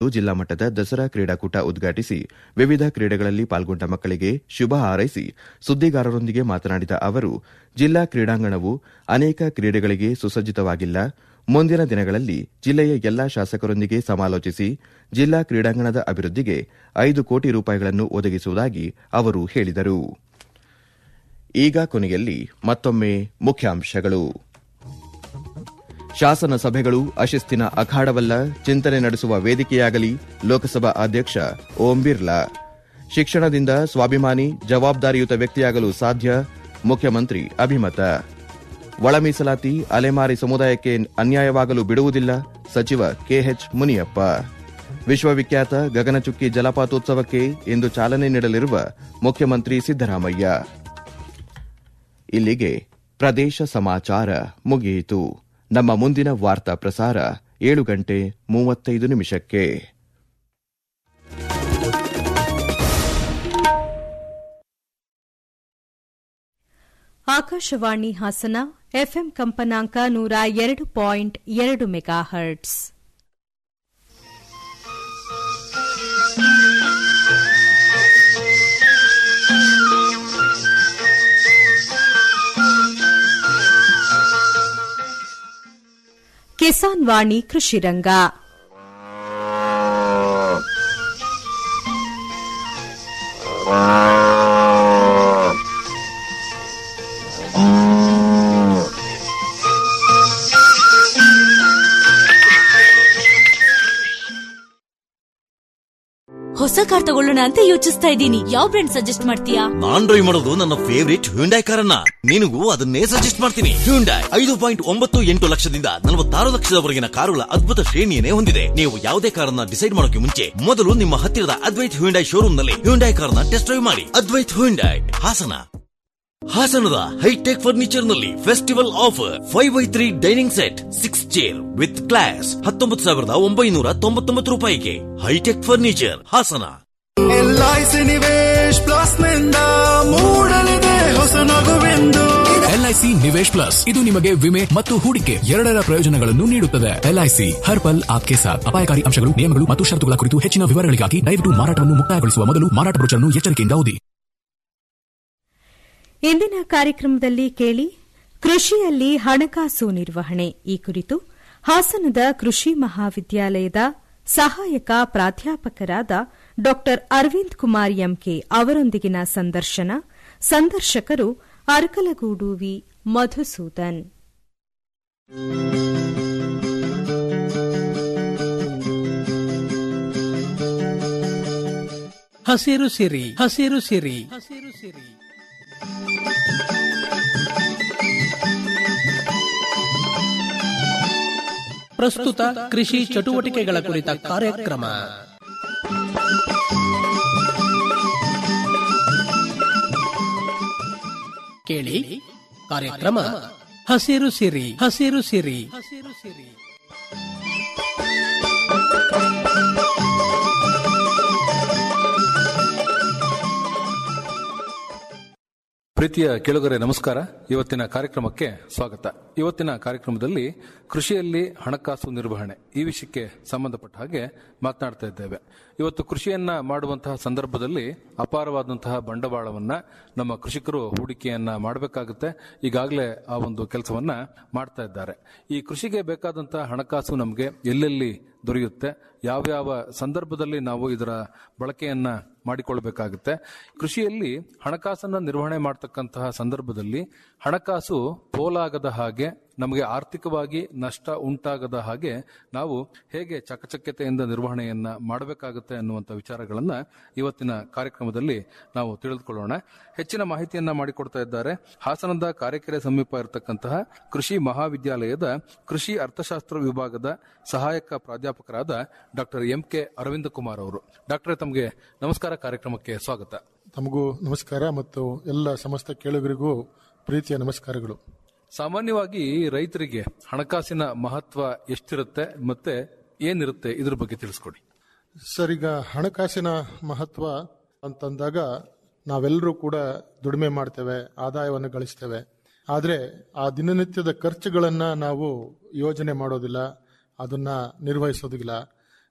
ಹತ್ತೊಂಬತ್ತು ಜಿಲ್ಲಾ ಮಟ್ಟದ ದಸರಾ ಕ್ರೀಡಾಕೂಟ ಉದ್ಘಾಟಿಸಿ ವಿವಿಧ ಕ್ರೀಡೆಗಳಲ್ಲಿ ಪಾಲ್ಗೊಂಡ ಮಕ್ಕಳಿಗೆ ಶುಭ ಹಾರೈಸಿ ಸುದ್ದಿಗಾರರೊಂದಿಗೆ ಮಾತನಾಡಿದ ಅವರು ಜಿಲ್ಲಾ ಕ್ರೀಡಾಂಗಣವು ಅನೇಕ ಕ್ರೀಡೆಗಳಿಗೆ ಸುಸಜ್ಜಿತವಾಗಿಲ್ಲ ಮುಂದಿನ ದಿನಗಳಲ್ಲಿ ಜಿಲ್ಲೆಯ ಎಲ್ಲಾ ಶಾಸಕರೊಂದಿಗೆ ಸಮಾಲೋಚಿಸಿ ಜಿಲ್ಲಾ ಕ್ರೀಡಾಂಗಣದ ಅಭಿವೃದ್ಧಿಗೆ ಐದು ಕೋಟಿ ರೂಪಾಯಿಗಳನ್ನು ಒದಗಿಸುವುದಾಗಿ ಅವರು ಹೇಳಿದರು ಈಗ ಕೊನೆಯಲ್ಲಿ ಮತ್ತೊಮ್ಮೆ ಮುಖ್ಯಾಂಶಗಳು ಶಾಸನ ಸಭೆಗಳು ಅಶಿಸ್ತಿನ ಅಖಾಡವಲ್ಲ ಚಿಂತನೆ ನಡೆಸುವ ವೇದಿಕೆಯಾಗಲಿ ಲೋಕಸಭಾ ಅಧ್ಯಕ್ಷ ಓಂ ಬಿರ್ಲಾ ಶಿಕ್ಷಣದಿಂದ ಸ್ವಾಭಿಮಾನಿ ಜವಾಬ್ದಾರಿಯುತ ವ್ಯಕ್ತಿಯಾಗಲು ಸಾಧ್ಯ ಮುಖ್ಯಮಂತ್ರಿ ಅಭಿಮತ ಒಳ ಮೀಸಲಾತಿ ಅಲೆಮಾರಿ ಸಮುದಾಯಕ್ಕೆ ಅನ್ಯಾಯವಾಗಲು ಬಿಡುವುದಿಲ್ಲ ಸಚಿವ ಕೆಎಚ್ ಮುನಿಯಪ್ಪ ವಿಶ್ವವಿಖ್ಯಾತ ಗಗನಚುಕ್ಕಿ ಜಲಪಾತೋತ್ಸವಕ್ಕೆ ಇಂದು ಚಾಲನೆ ನೀಡಲಿರುವ ಮುಖ್ಯಮಂತ್ರಿ ಸಿದ್ದರಾಮಯ್ಯ ಇಲ್ಲಿಗೆ ಪ್ರದೇಶ ಸಮಾಚಾರ ಮುಗಿಯಿತು ನಮ್ಮ ಮುಂದಿನ ವಾರ್ತಾ ಪ್ರಸಾರ ಏಳು ಗಂಟೆ ಮೂವತ್ತೈದು ನಿಮಿಷಕ್ಕೆ ಆಕಾಶವಾಣಿ ಹಾಸನ ಎಫ್ಎಂ ಕಂಪನಾಂಕ ನೂರ ಎರಡು ಪಾಯಿಂಟ್ ಎರಡು ಮೆಗಾ ಹರ್ಟ್ಸ್ ಕಿಸಾನ್ ವಾಣಿ ಕೃಷಿರಂಗ ಹೊಸ ಕಾರ್ ತಗೊಳ್ಳೋಣ ಅಂತ ಯೋಚಿಸ್ತಾ ಇದ್ದೀನಿ ಯಾವ ಬ್ರ್ಯಾಂಡ್ ಸಜೆಸ್ಟ್ ಮಾಡ್ತೀಯಾ ನಾನ್ ಡ್ರೈವ್ ಮಾಡೋದು ನನ್ನ ಫೇವರಿಟ್ ಹ್ಯುಂಡೈ ಕಾರನ್ನ ನಿನಗೂ ಅದನ್ನೇ ಸಜೆಸ್ಟ್ ಮಾಡ್ತೀನಿ ಹ್ಯುಂಡೈ ಐದು ಪಾಯಿಂಟ್ ಒಂಬತ್ತು ಎಂಟು ಲಕ್ಷದಿಂದ ನಲವತ್ತಾರು ಲಕ್ಷದವರೆಗಿನ ಕಾರುಗಳ ಅದ್ಭುತ ಶ್ರೇಣಿಯನ್ನೇ ಹೊಂದಿದೆ ನೀವು ಯಾವುದೇ ಕಾರನ್ನ ಡಿಸೈಡ್ ಮಾಡೋಕೆ ಮುಂಚೆ ಮೊದಲು ನಿಮ್ಮ ಹತ್ತಿರದ ಅದ್ವೈತ್ ಹ್ಯುಂಡೈ ಶೋರೂಮ್ ನಲ್ಲಿ ಹ್ಯುಂಡೈ ಕಾರ್ನ ಟೆಸ್ಟ್ ಡ್ರೈವ್ ಮಾಡಿ ಅದ್ವೈತ್ ಹ್ಯುಂಡೈ ಹಾಸನ ಹಾಸನದ ಹೈಟೆಕ್ ಫರ್ನಿಚರ್ ನಲ್ಲಿ festival offer five by three dining set six chair with glass ಹತ್ತೊಂಬತ್ತು ಸಾವಿರದ ಒಂಬೈನೂರ ತೊಂಬತ್ತೊಂಬತ್ತು ರೂಪಾಯಿಗೆ Hitech furniture Hassan LIC Nivesh plus ನಿಂದ ಮೂಡಲಿದೆ ಹೊಸ ನಗುವೆಂದು ಎಲ್ಐಸಿ ನಿವೇಶ್ ಪ್ಲಸ್ ಇದು ನಿಮಗೆ ವಿಮೆ ಮತ್ತು ಹೂಡಿಕೆ ಎರಡರ ಪ್ರಯೋಜನಗಳನ್ನು ನೀಡುತ್ತದೆ ಎಲ್ಐಸಿ ಹರ್ ಪಲ್ ಆಪ್ಕೆ ಸಾಥ್ ಅಪಾಯಕಾರಿ ಅಂಶಗಳು ನಿಯಮಗಳು ಮತ್ತು ಷರತ್ತುಗಳ ಕುರಿತು ಹೆಚ್ಚಿನ ವಿವರಗಳಿಗಾಗಿ ದಯವಿಟ್ಟು ಮಾರಾಟವನ್ನು ಮುಕ್ತಾಯಗೊಳಿಸುವ ಮೊದಲು ಮಾರಾಟ ಬ್ರೋಚರ್ನ್ನು ಎಚ್ಚರಿಕೆಯಿಂದ ಓದಿ ಇಂದಿನ ಕಾರ್ಯಕ್ರಮದಲ್ಲಿ ಕೇಳಿ ಕೃಷಿಯಲ್ಲಿ ಹಣಕಾಸು ನಿರ್ವಹಣೆ ಈ ಕುರಿತು ಹಾಸನದ ಕೃಷಿ ಮಹಾವಿದ್ಯಾಲಯದ ಸಹಾಯಕ ಪ್ರಾಧ್ಯಾಪಕರಾದ ಡಾ ಅರವಿಂದ್ ಕುಮಾರ್ ಎಂಕೆ ಅವರೊಂದಿಗಿನ ಸಂದರ್ಶನ ಸಂದರ್ಶಕರು ಅರಕಲಗೂಡು ವಿ ಮಧುಸೂದನ್ ಹಸಿರು ಸಿರಿ ಹಸಿರು ಸಿರಿ ಹಸಿರು ಸಿರಿ ಪ್ರಸ್ತುತ ಕೃಷಿ ಚಟುವಟಿಕೆಗಳ ಕುರಿತ ಕಾರ್ಯಕ್ರಮ ಕೇಳಿ ಕಾರ್ಯಕ್ರಮ ಹಸಿರು ಸಿರಿ ಹಸಿರು ಸಿರಿ ಹಸಿರು ಸಿರಿ ಪ್ರೀತಿಯ ಕೇಳುಗರೆ ನಮಸ್ಕಾರ ಇವತ್ತಿನ ಕಾರ್ಯಕ್ರಮಕ್ಕೆ ಸ್ವಾಗತ ಇವತ್ತಿನ ಕಾರ್ಯಕ್ರಮದಲ್ಲಿ ಕೃಷಿಯಲ್ಲಿ ಹಣಕಾಸು ನಿರ್ವಹಣೆ ಈ ವಿಷಯಕ್ಕೆ ಸಂಬಂಧಪಟ್ಟ ಹಾಗೆ ಮಾತನಾಡ್ತಾ ಇದ್ದೇವೆ ಇವತ್ತು ಕೃಷಿಯನ್ನ ಮಾಡುವಂತಹ ಸಂದರ್ಭದಲ್ಲಿ ಅಪಾರವಾದಂತಹ ಬಂಡವಾಳವನ್ನ ನಮ್ಮ ಕೃಷಿಕರು ಹೂಡಿಕೆಯನ್ನ ಮಾಡಬೇಕಾಗುತ್ತೆ ಈಗಾಗಲೇ ಆ ಒಂದು ಕೆಲಸವನ್ನ ಮಾಡ್ತಾ ಇದ್ದಾರೆ ಈ ಕೃಷಿಗೆ ಬೇಕಾದಂತಹ ಹಣಕಾಸು ನಮಗೆ ಎಲ್ಲೆಲ್ಲಿ ದೊರೆಯುತ್ತೆ ಯಾವ್ಯಾವ ಸಂದರ್ಭದಲ್ಲಿ ನಾವು ಇದರ ಬಳಕೆಯನ್ನ ಮಾಡಿಕೊಳ್ಬೇಕಾಗುತ್ತೆ ಕೃಷಿಯಲ್ಲಿ ಹಣಕಾಸನ್ನ ನಿರ್ವಹಣೆ ಮಾಡತಕ್ಕಂತಹ ಸಂದರ್ಭದಲ್ಲಿ ಹಣಕಾಸು ಪೋಲಾಗದ ಹಾಗೆ ನಮಗೆ ಆರ್ಥಿಕವಾಗಿ ನಷ್ಟ ಉಂಟಾಗದ ಹಾಗೆ ನಾವು ಹೇಗೆ ಚಕಚಕ್ಯತೆಯಿಂದ ನಿರ್ವಹಣೆಯನ್ನ ಮಾಡಬೇಕಾಗುತ್ತೆ ಅನ್ನುವಂಥ ವಿಚಾರಗಳನ್ನ ಇವತ್ತಿನ ಕಾರ್ಯಕ್ರಮದಲ್ಲಿ ನಾವು ತಿಳಿದುಕೊಳ್ಳೋಣ ಹೆಚ್ಚಿನ ಮಾಹಿತಿಯನ್ನ ಮಾಡಿಕೊಡ್ತಾ ಇದ್ದಾರೆ ಹಾಸನದ ಕಾರೆಕೆರೆ ಸಮೀಪ ಇರತಕ್ಕಂತಹ ಕೃಷಿ ಮಹಾವಿದ್ಯಾಲಯದ ಕೃಷಿ ಅರ್ಥಶಾಸ್ತ್ರ ವಿಭಾಗದ ಸಹಾಯಕ ಪ್ರಾಧ್ಯಾಪಕರಾದ doctor M K Aravinda Kumar ಅವರು ಡಾಕ್ಟರ್ ತಮಗೆ ನಮಸ್ಕಾರ ಕಾರ್ಯಕ್ರಮಕ್ಕೆ ಸ್ವಾಗತ ತಮಗೂ ನಮಸ್ಕಾರ ಮತ್ತು ಎಲ್ಲ ಸಮಸ್ತ ಕೇಳುಗರಿಗೂ ಪ್ರೀತಿಯ ನಮಸ್ಕಾರಗಳು ಸಾಮಾನ್ಯವಾಗಿ ರೈತರಿಗೆ ಹಣಕಾಸಿನ ಮಹತ್ವ ಎಷ್ಟಿರುತ್ತೆ ಮತ್ತೆ ಏನಿರುತ್ತೆ ಇದ್ರ ಬಗ್ಗೆ ತಿಳಿಸ್ಕೊಡಿ ಸರ್ ಈಗ ಹಣಕಾಸಿನ ಮಹತ್ವ ಅಂತಂದಾಗ ನಾವೆಲ್ಲರೂ ಕೂಡ ದುಡಿಮೆ ಮಾಡ್ತೇವೆ ಆದಾಯವನ್ನು ಗಳಿಸ್ತೇವೆ ಆದರೆ ಆ ದಿನನಿತ್ಯದ ಖರ್ಚುಗಳನ್ನ ನಾವು ಯೋಜನೆ ಮಾಡೋದಿಲ್ಲ ಅದನ್ನ ನಿರ್ವಹಿಸೋದಿಲ್ಲ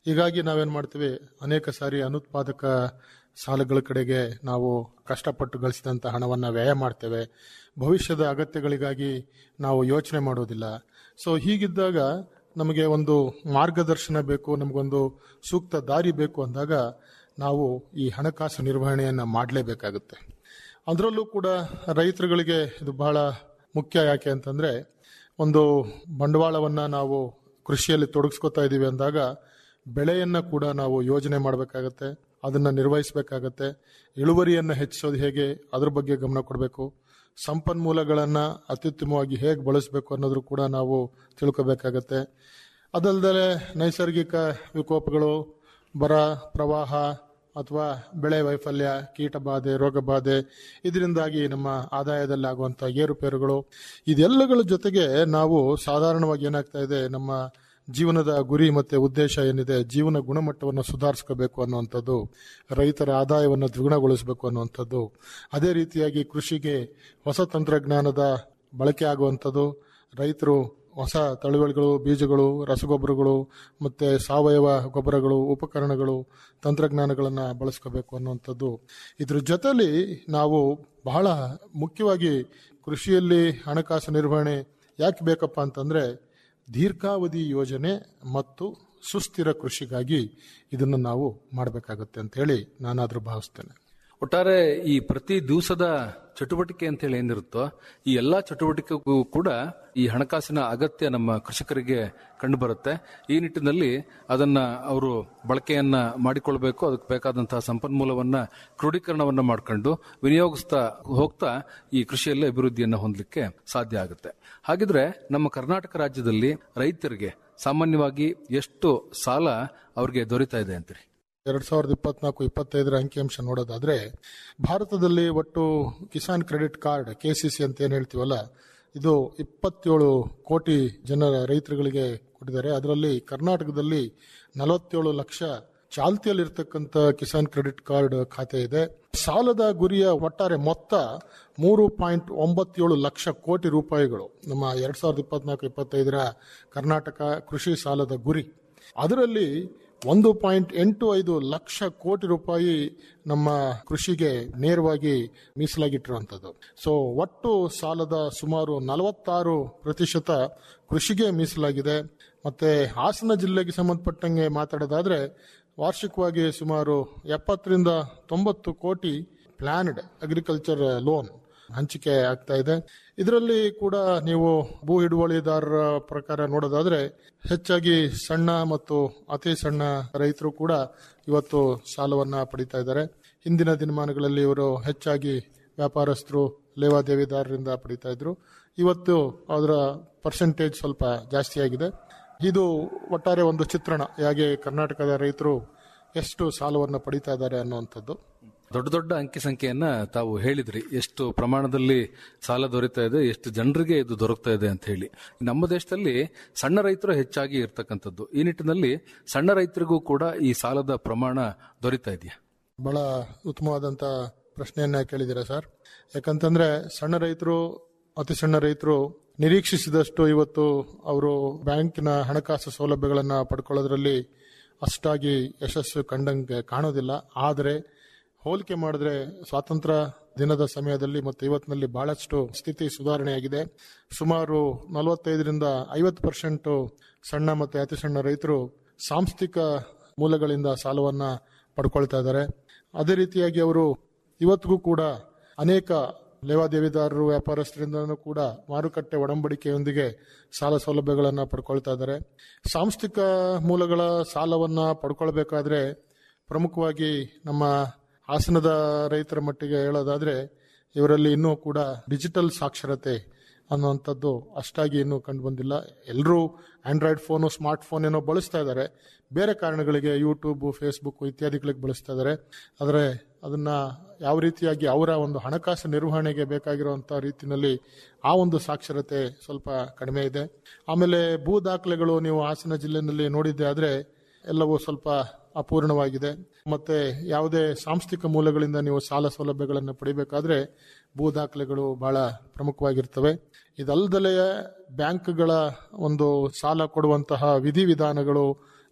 ಹೀಗಾಗಿ ನಾವೇನ್ ಮಾಡ್ತೀವಿ ಅನೇಕ ಸಾರಿ ಅನುತ್ಪಾದಕ ಸಾಲಗಳ ಕಡೆಗೆ ನಾವು ಕಷ್ಟಪಟ್ಟು ಗಳಿಸಿದಂಥ ಹಣವನ್ನು ವ್ಯಯ ಮಾಡ್ತೇವೆ ಭವಿಷ್ಯದ ಅಗತ್ಯಗಳಿಗಾಗಿ ನಾವು ಯೋಚನೆ ಮಾಡೋದಿಲ್ಲ ಸೊ ಹೀಗಿದ್ದಾಗ ನಮಗೆ ಒಂದು ಮಾರ್ಗದರ್ಶನ ಬೇಕು ನಮಗೊಂದು ಸೂಕ್ತ ದಾರಿ ಬೇಕು ಅಂದಾಗ ನಾವು ಈ ಹಣಕಾಸು ನಿರ್ವಹಣೆಯನ್ನು ಮಾಡಲೇಬೇಕಾಗುತ್ತೆ ಅದರಲ್ಲೂ ಕೂಡ ರೈತರುಗಳಿಗೆ ಇದು ಬಹಳ ಮುಖ್ಯ ಯಾಕೆ ಅಂತಂದ್ರೆ ಒಂದು ಬಂಡವಾಳವನ್ನ ನಾವು ಕೃಷಿಯಲ್ಲಿ ತೊಡಗಿಸ್ಕೊತಾ ಇದ್ದೀವಿ ಅಂದಾಗ ಬೆಳೆಯನ್ನ ಕೂಡ ನಾವು ಯೋಜನೆ ಮಾಡಬೇಕಾಗತ್ತೆ ಅದನ್ನ ನಿರ್ವಹಿಸಬೇಕಾಗತ್ತೆ ಇಳುವರಿಯನ್ನ ಹೆಚ್ಚಿಸೋದು ಹೇಗೆ ಅದ್ರ ಬಗ್ಗೆ ಗಮನ ಕೊಡಬೇಕು ಸಂಪನ್ಮೂಲಗಳನ್ನ ಅತ್ಯುತ್ತಮವಾಗಿ ಹೇಗೆ ಬಳಸಬೇಕು ಅನ್ನೋದ್ರ ಕೂಡ ನಾವು ತಿಳ್ಕೋಬೇಕಾಗತ್ತೆ ಅದಲ್ಲದೆ ನೈಸರ್ಗಿಕ ವಿಕೋಪಗಳು ಬರ ಪ್ರವಾಹ ಅಥವಾ ಬೆಳೆ ವೈಫಲ್ಯ ಕೀಟಬಾಧೆ ರೋಗಬಾಧೆ ಇದರಿಂದಾಗಿ ನಮ್ಮ ಆದಾಯದಲ್ಲಿ ಆಗುವಂಥ ಏರುಪೇರುಗಳು ಇದೆಲ್ಲಗಳ ಜೊತೆಗೆ ನಾವು ಸಾಧಾರಣವಾಗಿ ಏನಾಗ್ತಾ ಇದೆ ನಮ್ಮ ಜೀವನದ ಗುರಿ ಮತ್ತೆ ಉದ್ದೇಶ ಏನಿದೆ ಜೀವನ ಗುಣಮಟ್ಟವನ್ನು ಸುಧಾರಿಸ್ಕೋಬೇಕು ಅನ್ನುವಂಥದ್ದು ರೈತರ ಆದಾಯವನ್ನು ದ್ವಿಗುಣಗೊಳಿಸಬೇಕು ಅನ್ನುವಂಥದ್ದು ಅದೇ ರೀತಿಯಾಗಿ ಕೃಷಿಗೆ ಹೊಸ ತಂತ್ರಜ್ಞಾನದ ಬಳಕೆ ಆಗುವಂಥದ್ದು ರೈತರು ಹೊಸ ತಳಿಗಳು ಬೀಜಗಳು ರಸಗೊಬ್ಬರಗಳು ಮತ್ತೆ ಸಾವಯವ ಗೊಬ್ಬರಗಳು ಉಪಕರಣಗಳು ತಂತ್ರಜ್ಞಾನಗಳನ್ನು ಬಳಸ್ಕೋಬೇಕು ಅನ್ನುವಂಥದ್ದು ಇದ್ರ ಜೊತೆಲಿ ನಾವು ಬಹಳ ಮುಖ್ಯವಾಗಿ ಕೃಷಿಯಲ್ಲಿ ಹಣಕಾಸು ನಿರ್ವಹಣೆ ಯಾಕೆ ಬೇಕಪ್ಪ ಅಂತಂದ್ರೆ ದೀರ್ಘಾವಧಿ ಯೋಜನೆ ಮತ್ತು ಸುಸ್ಥಿರ ಕೃಷಿಗಾಗಿ ಇದನ್ನು ನಾವು ಮಾಡಬೇಕಾಗುತ್ತೆ ಅಂತ ಹೇಳಿ ನಾನಾದ್ರೂ ಭಾವಿಸ್ತೇನೆ ಒಟ್ಟಾರೆ ಈ ಪ್ರತಿ ದಿವಸದ ಚಟುವಟಿಕೆ ಅಂತ ಹೇಳಿ ಏನಿರುತ್ತೋ ಈ ಎಲ್ಲಾ ಚಟುವಟಿಕೆಗೂ ಕೂಡ ಈ ಹಣಕಾಸಿನ ಅಗತ್ಯ ನಮ್ಮ ಕೃಷಿಕರಿಗೆ ಕಂಡು ಬರುತ್ತೆ ಈ ನಿಟ್ಟಿನಲ್ಲಿ ಅದನ್ನ ಅವರು ಬಳಕೆಯನ್ನ ಮಾಡಿಕೊಳ್ಬೇಕು ಅದಕ್ಕೆ ಬೇಕಾದಂತಹ ಸಂಪನ್ಮೂಲವನ್ನ ಕ್ರೋಢೀಕರಣವನ್ನ ಮಾಡ್ಕೊಂಡು ವಿನಿಯೋಗಿಸ್ತಾ ಹೋಗ್ತಾ ಈ ಕೃಷಿಯಲ್ಲಿ ಅಭಿವೃದ್ಧಿಯನ್ನ ಹೊಂದಲಿಕ್ಕೆ ಸಾಧ್ಯ ಆಗುತ್ತೆ ಹಾಗಿದ್ರೆ ನಮ್ಮ ಕರ್ನಾಟಕ ರಾಜ್ಯದಲ್ಲಿ ರೈತರಿಗೆ ಸಾಮಾನ್ಯವಾಗಿ ಎಷ್ಟು ಸಾಲ ಅವ್ರಿಗೆ ದೊರೀತಾ ಇದೆ ಅಂತೀರಿ ಎರಡ್ ಸಾವಿರದ ಇಪ್ಪತ್ನಾಲ್ಕು ಇಪ್ಪತ್ತೈದರ ಅಂಕಿಅಂಶ ನೋಡೋದಾದ್ರೆ ಭಾರತದಲ್ಲಿ ಒಟ್ಟು ಕಿಸಾನ್ ಕ್ರೆಡಿಟ್ ಕಾರ್ಡ್ ಕೆಸಿಸಿ ಅಂತ ಏನ್ ಹೇಳ್ತೀವಲ್ಲ ಇದು ಇಪ್ಪತ್ತೇಳು ಕೋಟಿ ಜನರ ರೈತರುಗಳಿಗೆ ಕೊಟ್ಟಿದ್ದಾರೆ ಅದರಲ್ಲಿ ಕರ್ನಾಟಕದಲ್ಲಿ ನಲವತ್ತೇಳು ಲಕ್ಷ ಚಾಲ್ತಿಯಲ್ಲಿರ್ತಕ್ಕಂಥ ಕಿಸಾನ್ ಕ್ರೆಡಿಟ್ ಕಾರ್ಡ್ ಖಾತೆ ಇದೆ ಸಾಲದ ಗುರಿಯ ಒಟ್ಟಾರೆ ಮೊತ್ತ ಮೂರು ಪಾಯಿಂಟ್ ಒಂಬತ್ತೇಳು ಲಕ್ಷ ಕೋಟಿ ರೂಪಾಯಿಗಳು ನಮ್ಮ ಎರಡ್ ಸಾವಿರದ ಇಪ್ಪತ್ನಾಲ್ಕು ಇಪ್ಪತ್ತೈದರ ಕರ್ನಾಟಕ ಕೃಷಿ ಸಾಲದ ಗುರಿ ಅದರಲ್ಲಿ ಒಂದು ಪಾಯಿಂಟ್ ಎಂಟು ಐದು ಲಕ್ಷ ಕೋಟಿ ರೂಪಾಯಿ ನಮ್ಮ ಕೃಷಿಗೆ ನೇರವಾಗಿ ಮೀಸಲಾಗಿಟ್ಟಿರುವಂಥದ್ದು ಸೊ ಒಟ್ಟು ಸಾಲದ ಸುಮಾರು ನಲವತ್ತಾರು ಪ್ರತಿಶತ ಕೃಷಿಗೆ ಮೀಸಲಾಗಿದೆ ಮತ್ತೆ ಹಾಸನ ಜಿಲ್ಲೆಗೆ ಸಂಬಂಧಪಟ್ಟಂಗೆ ಮಾತಾಡೋದಾದ್ರೆ ವಾರ್ಷಿಕವಾಗಿ ಸುಮಾರು ಎಪ್ಪತ್ತರಿಂದ ತೊಂಬತ್ತು ಕೋಟಿ ಪ್ಲಾನ್ಡ್ ಅಗ್ರಿಕಲ್ಚರ್ ಲೋನ್ ಹಂಚಿಕೆ ಆಗ್ತಾ ಇದೆ ಇದರಲ್ಲಿ ಕೂಡ ನೀವು ಭೂ ಹಿಡುವಳಿದಾರರ ಪ್ರಕಾರ ನೋಡೋದಾದ್ರೆ ಹೆಚ್ಚಾಗಿ ಸಣ್ಣ ಮತ್ತು ಅತಿ ಸಣ್ಣ ರೈತರು ಕೂಡ ಇವತ್ತು ಸಾಲವನ್ನ ಪಡಿತಾ ಇದ್ದಾರೆ ಹಿಂದಿನ ದಿನಮಾನಗಳಲ್ಲಿ ಇವರು ಹೆಚ್ಚಾಗಿ ವ್ಯಾಪಾರಸ್ಥರು ಲೇವಾದೇವಿದಾರರಿಂದ ಪಡಿತಾ ಇದ್ರು ಇವತ್ತು ಅದರ ಪರ್ಸೆಂಟೇಜ್ ಸ್ವಲ್ಪ ಜಾಸ್ತಿ ಆಗಿದೆ ಇದು ಒಟ್ಟಾರೆ ಒಂದು ಚಿತ್ರಣ ಹೇಗೆ ಕರ್ನಾಟಕದ ರೈತರು ಎಷ್ಟು ಸಾಲವನ್ನು ಪಡಿತಾ ಇದ್ದಾರೆ ಅನ್ನುವಂಥದ್ದು ದೊಡ್ಡ ದೊಡ್ಡ ಅಂಕಿ ಸಂಖ್ಯೆಯನ್ನ ತಾವು ಹೇಳಿದ್ರಿ ಎಷ್ಟು ಪ್ರಮಾಣದಲ್ಲಿ ಸಾಲ ದೊರೀತಾ ಇದೆ ಎಷ್ಟು ಜನರಿಗೆ ಇದು ದೊರಕ್ತಾ ಇದೆ ಅಂತ ಹೇಳಿ ನಮ್ಮ ದೇಶದಲ್ಲಿ ಸಣ್ಣ ರೈತರು ಹೆಚ್ಚಾಗಿ ಇರ್ತಕ್ಕಂಥದ್ದು ಈ ನಿಟ್ಟಿನಲ್ಲಿ ಸಣ್ಣ ರೈತರಿಗೂ ಕೂಡ ಈ ಸಾಲದ ಪ್ರಮಾಣ ದೊರೀತಾ ಇದೆಯಾ ಬಹಳ ಉತ್ತಮವಾದಂತ ಪ್ರಶ್ನೆಯನ್ನ ಕೇಳಿದ್ದೀರಾ ಸರ್ ಯಾಕಂತಂದ್ರೆ ಸಣ್ಣ ರೈತರು ಅತಿ ಸಣ್ಣ ರೈತರು ನಿರೀಕ್ಷಿಸಿದಷ್ಟು ಇವತ್ತು ಅವರು ಬ್ಯಾಂಕಿನ ಹಣಕಾಸು ಸೌಲಭ್ಯಗಳನ್ನ ಪಡ್ಕೊಳ್ಳೋದ್ರಲ್ಲಿ ಅಷ್ಟಾಗಿ ಯಶಸ್ಸು ಕಂಡಂಗೆ ಕಾಣೋದಿಲ್ಲ ಆದರೆ ಹೋಲಿಕೆ ಮಾಡಿದ್ರೆ ಸ್ವಾತಂತ್ರ್ಯ ದಿನದ ಸಮಯದಲ್ಲಿ ಮತ್ತು ಇವತ್ತಿನಲ್ಲಿ ಬಹಳಷ್ಟು ಸ್ಥಿತಿ ಸುಧಾರಣೆಯಾಗಿದೆ ಸುಮಾರು ನಲವತ್ತೈದರಿಂದ ಐವತ್ತು ಪರ್ಸೆಂಟ್ ಸಣ್ಣ ಮತ್ತು ಅತಿ ಸಣ್ಣ ರೈತರು ಸಾಂಸ್ಥಿಕ ಮೂಲಗಳಿಂದ ಸಾಲವನ್ನ ಪಡ್ಕೊಳ್ತಾ ಇದ್ದಾರೆ ಅದೇ ರೀತಿಯಾಗಿ ಅವರು ಇವತ್ತಿಗೂ ಕೂಡ ಅನೇಕ ಲೇವಾದೇವಿದಾರರು ವ್ಯಾಪಾರಸ್ಥರಿಂದನೂ ಕೂಡ ಮಾರುಕಟ್ಟೆ ಒಡಂಬಡಿಕೆಯೊಂದಿಗೆ ಸಾಲ ಸೌಲಭ್ಯಗಳನ್ನು ಪಡ್ಕೊಳ್ತಾ ಇದ್ದಾರೆ ಸಾಂಸ್ಥಿಕ ಮೂಲಗಳ ಸಾಲವನ್ನ ಪಡ್ಕೊಳ್ಬೇಕಾದ್ರೆ ಪ್ರಮುಖವಾಗಿ ನಮ್ಮ ಹಾಸನದ ರೈತರ ಮಟ್ಟಿಗೆ ಹೇಳೋದಾದ್ರೆ ಇವರಲ್ಲಿ ಇನ್ನೂ ಕೂಡ ಡಿಜಿಟಲ್ ಸಾಕ್ಷರತೆ ಅನ್ನುವಂಥದ್ದು ಅಷ್ಟಾಗಿ ಇನ್ನೂ ಕಂಡು ಬಂದಿಲ್ಲ ಎಲ್ಲರೂ ಆಂಡ್ರಾಯ್ಡ್ ಫೋನು ಸ್ಮಾರ್ಟ್ ಫೋನ್ ಏನೋ ಬಳಸ್ತಾ ಇದ್ದಾರೆ ಬೇರೆ ಕಾರಣಗಳಿಗೆ ಯೂಟ್ಯೂಬ್ ಫೇಸ್ಬುಕ್ ಇತ್ಯಾದಿಗಳಿಗೆ ಬಳಸ್ತಾ ಇದ್ದಾರೆ ಆದರೆ ಅದನ್ನ ಯಾವ ರೀತಿಯಾಗಿ ಅವರ ಒಂದು ಹಣಕಾಸು ನಿರ್ವಹಣೆಗೆ ಬೇಕಾಗಿರುವಂಥ ರೀತಿಯಲ್ಲಿ ಆ ಒಂದು ಸಾಕ್ಷರತೆ ಸ್ವಲ್ಪ ಕಡಿಮೆ ಇದೆ ಆಮೇಲೆ ಭೂ ದಾಖಲೆಗಳು ನೀವು ಹಾಸನ ಜಿಲ್ಲೆಯಲ್ಲಿ ನೋಡಿದ್ದೆ ಆದರೆ ಎಲ್ಲವೂ ಸ್ವಲ್ಪ ಅಪೂರ್ಣವಾಗಿದೆ ಮತ್ತೆ ಯಾವುದೇ ಸಾಂಸ್ಥಿಕ ಮೂಲಗಳಿಂದ ನೀವು ಸಾಲ ಸೌಲಭ್ಯಗಳನ್ನು ಪಡಿಬೇಕಾದ್ರೆ ಭೂ ದಾಖಲೆಗಳು ಬಹಳ ಪ್ರಮುಖವಾಗಿರ್ತವೆ ಇದಲ್ಲದಲೇ ಬ್ಯಾಂಕ್ಗಳ ಒಂದು ಸಾಲ ಕೊಡುವಂತಹ ವಿಧಿವಿಧಾನಗಳು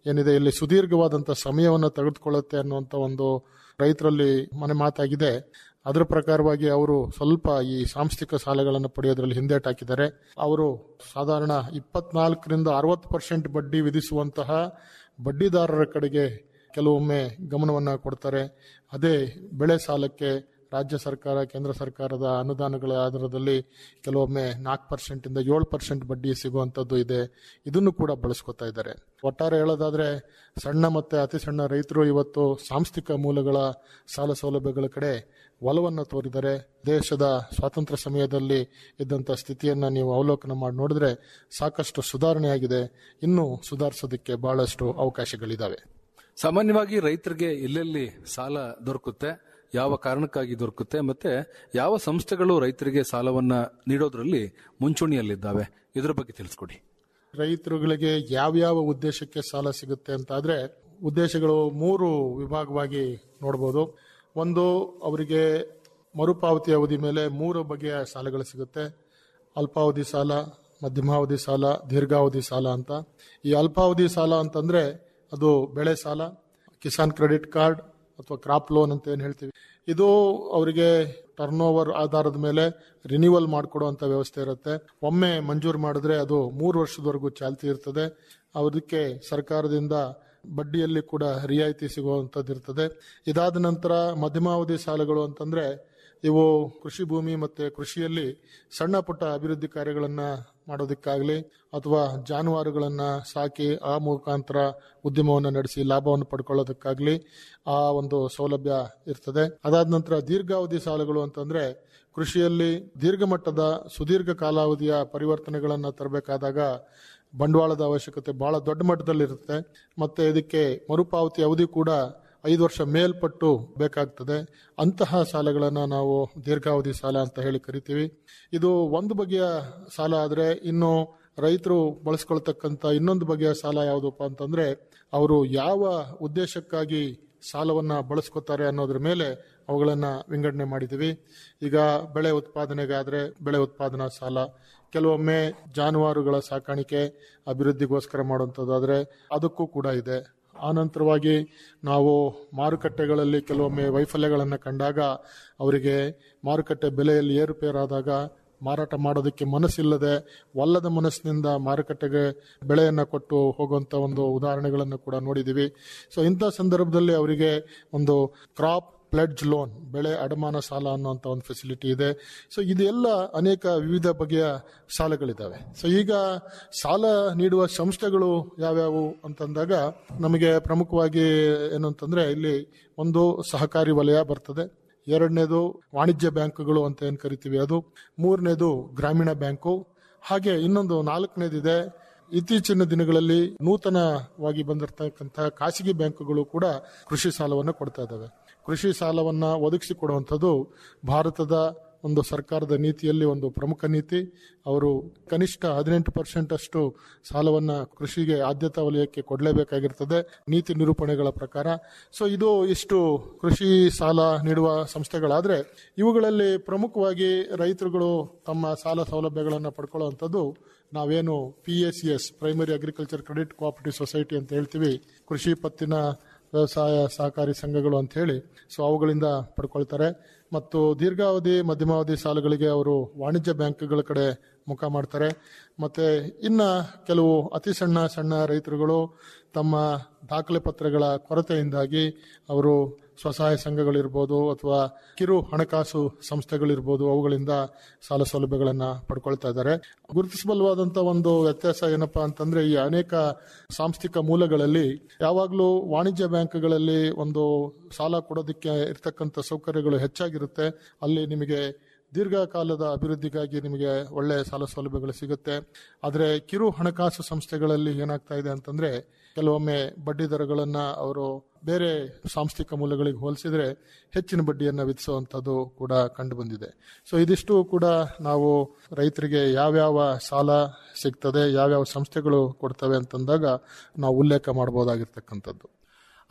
ಏನಿದೆ ಇಲ್ಲಿ ಸುದೀರ್ಘವಾದಂಥ ಸಮಯವನ್ನು ತೆಗೆದುಕೊಳ್ಳುತ್ತೆ ಅನ್ನುವಂಥ ಒಂದು ರೈತರಲ್ಲಿ ಮನೆ ಮಾತಾಗಿದೆ ಅದರ ಪ್ರಕಾರವಾಗಿ ಅವರು ಸ್ವಲ್ಪ ಈ ಸಾಂಸ್ಥಿಕ ಸಾಲಗಳನ್ನು ಪಡೆಯೋದ್ರಲ್ಲಿ ಹಿಂದೇಟ್ ಹಾಕಿದ್ದಾರೆ ಅವರು ಸಾಧಾರಣ ಇಪ್ಪತ್ನಾಲ್ಕರಿಂದ ಅರವತ್ತು ಪರ್ಸೆಂಟ್ ಬಡ್ಡಿ ವಿಧಿಸುವಂತಹ ಬಡ್ಡಿದಾರರ ಕಡೆಗೆ ಕೆಲವೊಮ್ಮೆ ಗಮನವನ್ನು ಕೊಡ್ತಾರೆ ಅದೇ ಬೆಳೆ ಸಾಲಕ್ಕೆ ರಾಜ್ಯ ಸರ್ಕಾರ ಕೇಂದ್ರ ಸರ್ಕಾರದ ಅನುದಾನಗಳ ಆಧಾರದಲ್ಲಿ ಕೆಲವೊಮ್ಮೆ ನಾಲ್ಕು ಪರ್ಸೆಂಟಿಂದ ಏಳು ಪರ್ಸೆಂಟ್ ಬಡ್ಡಿ ಸಿಗುವಂಥದ್ದು ಇದೆ ಇದನ್ನು ಕೂಡ ಬಳಸ್ಕೊತಾ ಇದ್ದಾರೆ ಒಟ್ಟಾರೆ ಹೇಳೋದಾದ್ರೆ ಸಣ್ಣ ಮತ್ತೆ ಅತಿ ಸಣ್ಣ ರೈತರು ಇವತ್ತು ಸಾಂಸ್ಥಿಕ ಮೂಲಗಳ ಸಾಲ ಸೌಲಭ್ಯಗಳ ಕಡೆ ಒಲವನ್ನು ತೋರಿದರೆ ದೇಶದ ಸ್ವಾತಂತ್ರ್ಯ ಸಮಯದಲ್ಲಿ ಇದ್ದಂಥ ಸ್ಥಿತಿಯನ್ನು ನೀವು ಅವಲೋಕನ ಮಾಡಿ ನೋಡಿದ್ರೆ ಸಾಕಷ್ಟು ಸುಧಾರಣೆಯಾಗಿದೆ ಇನ್ನೂ ಸುಧಾರಿಸೋದಕ್ಕೆ ಬಹಳಷ್ಟು ಅವಕಾಶಗಳಿದ್ದಾವೆ ಸಾಮಾನ್ಯವಾಗಿ ರೈತರಿಗೆ ಎಲ್ಲೆಲ್ಲಿ ಸಾಲ ದೊರಕುತ್ತೆ ಯಾವ ಕಾರಣಕ್ಕಾಗಿ ದೊರಕುತ್ತೆ ಮತ್ತೆ ಯಾವ ಸಂಸ್ಥೆಗಳು ರೈತರಿಗೆ ಸಾಲವನ್ನ ನೀಡೋದ್ರಲ್ಲಿ ಮುಂಚೂಣಿಯಲ್ಲಿದ್ದಾವೆ ಇದರ ಬಗ್ಗೆ ತಿಳಿಸ್ಕೊಡಿ ರೈತರುಗಳಿಗೆ ಯಾವ್ಯಾವ ಉದ್ದೇಶಕ್ಕೆ ಸಾಲ ಸಿಗುತ್ತೆ ಅಂತ ಆದ್ರೆ ಉದ್ದೇಶಗಳು ಮೂರು ವಿಭಾಗವಾಗಿ ನೋಡ್ಬೋದು ಒಂದು ಅವರಿಗೆ ಮರುಪಾವತಿ ಅವಧಿ ಮೇಲೆ ಮೂರು ಬಗೆಯ ಸಾಲಗಳು ಸಿಗುತ್ತೆ ಅಲ್ಪಾವಧಿ ಸಾಲ ಮಧ್ಯಮಾವಧಿ ಸಾಲ ದೀರ್ಘಾವಧಿ ಸಾಲ ಅಂತ ಈ ಅಲ್ಪಾವಧಿ ಸಾಲ ಅಂತಂದ್ರೆ ಅದು ಬೆಳೆ ಸಾಲ ಕಿಸಾನ್ ಕ್ರೆಡಿಟ್ ಕಾರ್ಡ್ ಅಥವಾ ಕ್ರಾಪ್ ಲೋನ್ ಅಂತ ಏನು ಹೇಳ್ತೀವಿ ಇದು ಅವರಿಗೆ ಟರ್ನ್ ಓವರ್ ಆಧಾರದ ಮೇಲೆ ರಿನ್ಯೂವಲ್ ಮಾಡಿಕೊಡುವಂಥ ವ್ಯವಸ್ಥೆ ಇರುತ್ತೆ ಒಮ್ಮೆ ಮಂಜೂರು ಮಾಡಿದ್ರೆ ಅದು ಮೂರು ವರ್ಷದವರೆಗೂ ಚಾಲ್ತಿ ಇರ್ತದೆ ಅದಕ್ಕೆ ಸರ್ಕಾರದಿಂದ ಬಡ್ಡಿಯಲ್ಲಿ ಕೂಡ ರಿಯಾಯಿತಿ ಸಿಗುವಂಥದ್ದು ಇರ್ತದೆ ಇದಾದ ನಂತರ ಮಧ್ಯಮಾವಧಿ ಸಾಲಗಳು ಅಂತಂದ್ರೆ ಇವು ಕೃಷಿ ಭೂಮಿ ಮತ್ತೆ ಕೃಷಿಯಲ್ಲಿ ಸಣ್ಣ ಪುಟ್ಟ ಅಭಿವೃದ್ಧಿ ಕಾರ್ಯಗಳನ್ನ ಮಾಡೋದಕ್ಕಾಗಲಿ ಅಥವಾ ಜಾನುವಾರುಗಳನ್ನ ಸಾಕಿ ಆ ಮುಖಾಂತರ ಉದ್ಯಮವನ್ನು ನಡೆಸಿ ಲಾಭವನ್ನು ಪಡ್ಕೊಳ್ಳೋದಕ್ಕಾಗಲಿ ಆ ಒಂದು ಸೌಲಭ್ಯ ಇರ್ತದೆ ಅದಾದ ನಂತರ ದೀರ್ಘಾವಧಿ ಸಾಲಗಳು ಅಂತಂದ್ರೆ ಕೃಷಿಯಲ್ಲಿ ದೀರ್ಘ ಮಟ್ಟದ ಸುದೀರ್ಘ ಕಾಲಾವಧಿಯ ಪರಿವರ್ತನೆಗಳನ್ನು ತರಬೇಕಾದಾಗ ಬಂಡವಾಳದ ಅವಶ್ಯಕತೆ ಬಹಳ ದೊಡ್ಡ ಮಟ್ಟದಲ್ಲಿರುತ್ತೆ ಮತ್ತೆ ಇದಕ್ಕೆ ಮರುಪಾವತಿ ಅವಧಿ ಕೂಡ ಐದು ವರ್ಷ ಮೇಲ್ಪಟ್ಟು ಬೇಕಾಗ್ತದೆ ಅಂತಹ ಸಾಲಗಳನ್ನು ನಾವು ದೀರ್ಘಾವಧಿ ಸಾಲ ಅಂತ ಹೇಳಿ ಕರಿತೀವಿ ಇದು ಒಂದು ಬಗೆಯ ಸಾಲ ಆದರೆ ಇನ್ನು ರೈತರು ಬಳಸ್ಕೊಳ್ತಕ್ಕಂಥ ಇನ್ನೊಂದು ಬಗೆಯ ಸಾಲ ಯಾವುದಪ್ಪ ಅಂತಂದ್ರೆ ಅವರು ಯಾವ ಉದ್ದೇಶಕ್ಕಾಗಿ ಸಾಲವನ್ನ ಬಳಸ್ಕೊತಾರೆ ಅನ್ನೋದ್ರ ಮೇಲೆ ಅವುಗಳನ್ನ ವಿಂಗಡಣೆ ಮಾಡಿದ್ದೀವಿ ಈಗ ಬೆಳೆ ಉತ್ಪಾದನೆಗಾದ್ರೆ ಬೆಳೆ ಉತ್ಪಾದನಾ ಸಾಲ ಕೆಲವೊಮ್ಮೆ ಜಾನುವಾರುಗಳ ಸಾಕಾಣಿಕೆ ಅಭಿವೃದ್ಧಿಗೋಸ್ಕರ ಮಾಡುವಂಥದ್ದಾದ್ರೆ ಅದಕ್ಕೂ ಕೂಡ ಇದೆ ಆನಂತರವಾಗಿ ನಾವು ಮಾರುಕಟ್ಟೆಗಳಲ್ಲಿ ಕೆಲವೊಮ್ಮೆ ವೈಫಲ್ಯಗಳನ್ನು ಕಂಡಾಗ ಅವರಿಗೆ ಮಾರುಕಟ್ಟೆ ಬೆಲೆಯಲ್ಲಿ ಏರುಪೇರಾದಾಗ ಮಾರಾಟ ಮಾಡೋದಕ್ಕೆ ಮನಸ್ಸಿಲ್ಲದೆ ಒಲ್ಲದ ಮನಸ್ಸಿನಿಂದ ಮಾರುಕಟ್ಟೆಗೆ ಬೆಳೆಯನ್ನು ಕೊಟ್ಟು ಹೋಗುವಂಥ ಒಂದು ಉದಾಹರಣೆಗಳನ್ನು ಕೂಡ ನೋಡಿದ್ದೀವಿ ಸೊ ಇಂಥ ಸಂದರ್ಭದಲ್ಲಿ ಅವರಿಗೆ ಒಂದು ಕ್ರಾಪ್ ಪ್ಲೆಡ್ಜ್ ಲೋನ್ ಬೆಳೆ ಅಡಮಾನ ಸಾಲ ಅನ್ನುವಂಥ ಒಂದು ಫೆಸಿಲಿಟಿ ಇದೆ ಸೊ ಇದೆಲ್ಲ ಅನೇಕ ವಿವಿಧ ಬಗೆಯ ಸಾಲಗಳಿದ್ದಾವೆ ಸೊ ಈಗ ಸಾಲ ನೀಡುವ ಸಂಸ್ಥೆಗಳು ಯಾವ್ಯಾವು ಅಂತಂದಾಗ ನಮಗೆ ಪ್ರಮುಖವಾಗಿ ಏನು ಅಂತಂದ್ರೆ ಇಲ್ಲಿ ಒಂದು ಸಹಕಾರಿ ವಲಯ ಬರ್ತದೆ ಎರಡನೇದು ವಾಣಿಜ್ಯ ಬ್ಯಾಂಕುಗಳು ಅಂತ ಏನು ಕರಿತೀವಿ ಅದು ಮೂರನೇದು ಗ್ರಾಮೀಣ ಬ್ಯಾಂಕು ಹಾಗೆ ಇನ್ನೊಂದು ನಾಲ್ಕನೇದಿದೆ ಇತ್ತೀಚಿನ ದಿನಗಳಲ್ಲಿ ನೂತನವಾಗಿ ಬಂದಿರತಕ್ಕಂತಹ ಖಾಸಗಿ ಬ್ಯಾಂಕುಗಳು ಕೂಡ ಕೃಷಿ ಸಾಲವನ್ನು ಕೊಡ್ತಾ ಇದ್ದಾವೆ ಕೃಷಿ ಸಾಲವನ್ನ ಒದಗಿಸಿಕೊಡುವಂಥದ್ದು ಭಾರತದ ಒಂದು ಸರ್ಕಾರದ ನೀತಿಯಲ್ಲಿ ಒಂದು ಪ್ರಮುಖ ನೀತಿ ಅವರು ಕನಿಷ್ಠ ಹದಿನೆಂಟು ಪರ್ಸೆಂಟ್ ಅಷ್ಟು ಸಾಲವನ್ನ ಕೃಷಿಗೆ ಆದ್ಯತಾ ವಲಯಕ್ಕೆ ಕೊಡಲೇಬೇಕಾಗಿರ್ತದೆ ನೀತಿ ನಿರೂಪಣೆಗಳ ಪ್ರಕಾರ ಸೊ ಇದು ಇಷ್ಟು ಕೃಷಿ ಸಾಲ ನೀಡುವ ಸಂಸ್ಥೆಗಳಾದ್ರೆ ಇವುಗಳಲ್ಲಿ ಪ್ರಮುಖವಾಗಿ ರೈತರುಗಳು ತಮ್ಮ ಸಾಲ ಸೌಲಭ್ಯಗಳನ್ನು ಪಡ್ಕೊಳ್ಳುವಂಥದ್ದು ನಾವೇನು P A C S primary agriculture credit cooperative society ಅಂತ ಹೇಳ್ತೀವಿ ಕೃಷಿ ಪತ್ತಿನ ವ್ಯವಸಾಯ ಸಹಕಾರಿ ಸಂಘಗಳು ಅಂತ ಹೇಳಿ ಸೊ ಅವುಗಳಿಂದ ಪಡ್ಕೊಳ್ತಾರೆ ಮತ್ತು ದೀರ್ಘಾವಧಿ ಮಧ್ಯಮಾವಧಿ ಸಾಲಗಳಿಗೆ ಅವರು ವಾಣಿಜ್ಯ ಬ್ಯಾಂಕ್ಗಳ ಕಡೆ ಮುಖ ಮಾಡ್ತಾರೆ ಮತ್ತೆ ಇನ್ನ ಕೆಲವು ಅತಿ ಸಣ್ಣ ಸಣ್ಣ ರೈತರುಗಳು ತಮ್ಮ ದಾಖಲೆ ಪತ್ರಗಳ ಕೊರತೆಯಿಂದಾಗಿ ಅವರು ಸ್ವಸಹಾಯ ಸಂಘಗಳಿರ್ಬೋದು ಅಥವಾ ಕಿರು ಹಣಕಾಸು ಸಂಸ್ಥೆಗಳಿರ್ಬೋದು ಅವುಗಳಿಂದ ಸಾಲ ಸೌಲಭ್ಯಗಳನ್ನು ಪಡ್ಕೊಳ್ತಾ ಇದ್ದಾರೆ ಗುರುತಿಸಬಲ್ಲವಾದಂಥ ಒಂದು ವ್ಯತ್ಯಾಸ ಏನಪ್ಪಾ ಅಂತಂದ್ರೆ ಈ ಅನೇಕ ಸಾಂಸ್ಥಿಕ ಮೂಲಗಳಲ್ಲಿ ಯಾವಾಗಲೂ ವಾಣಿಜ್ಯ ಬ್ಯಾಂಕ್ಗಳಲ್ಲಿ ಒಂದು ಸಾಲ ಕೊಡೋದಕ್ಕೆ ಇರ್ತಕ್ಕಂಥ ಸೌಕರ್ಯಗಳು ಹೆಚ್ಚಾಗಿರುತ್ತೆ ಅಲ್ಲಿ ನಿಮಗೆ ದೀರ್ಘಕಾಲದ ಅಭಿವೃದ್ಧಿಗಾಗಿ ನಿಮಗೆ ಒಳ್ಳೆಯ ಸಾಲ ಸೌಲಭ್ಯಗಳು ಸಿಗುತ್ತೆ ಆದರೆ ಕಿರು ಹಣಕಾಸು ಸಂಸ್ಥೆಗಳಲ್ಲಿ ಏನಾಗ್ತಾ ಇದೆ ಅಂತಂದ್ರೆ ಕೆಲವೊಮ್ಮೆ ಬಡ್ಡಿ ದರಗಳನ್ನ ಅವರು ಬೇರೆ ಸಾಂಸ್ಥಿಕ ಮೂಲಗಳಿಗೆ ಹೋಲಿಸಿದ್ರೆ ಹೆಚ್ಚಿನ ಬಡ್ಡಿಯನ್ನು ವಿಧಿಸುವಂಥದ್ದು ಕೂಡ ಕಂಡು ಬಂದಿದೆ ಸೊ ಇದಿಷ್ಟು ಕೂಡ ನಾವು ರೈತರಿಗೆ ಯಾವ್ಯಾವ ಸಾಲ ಸಿಗ್ತದೆ ಯಾವ್ಯಾವ ಸಂಸ್ಥೆಗಳು ಕೊಡ್ತವೆ ಅಂತಂದಾಗ ನಾವು ಉಲ್ಲೇಖ ಮಾಡಬಹುದಾಗಿರ್ತಕ್ಕಂಥದ್ದು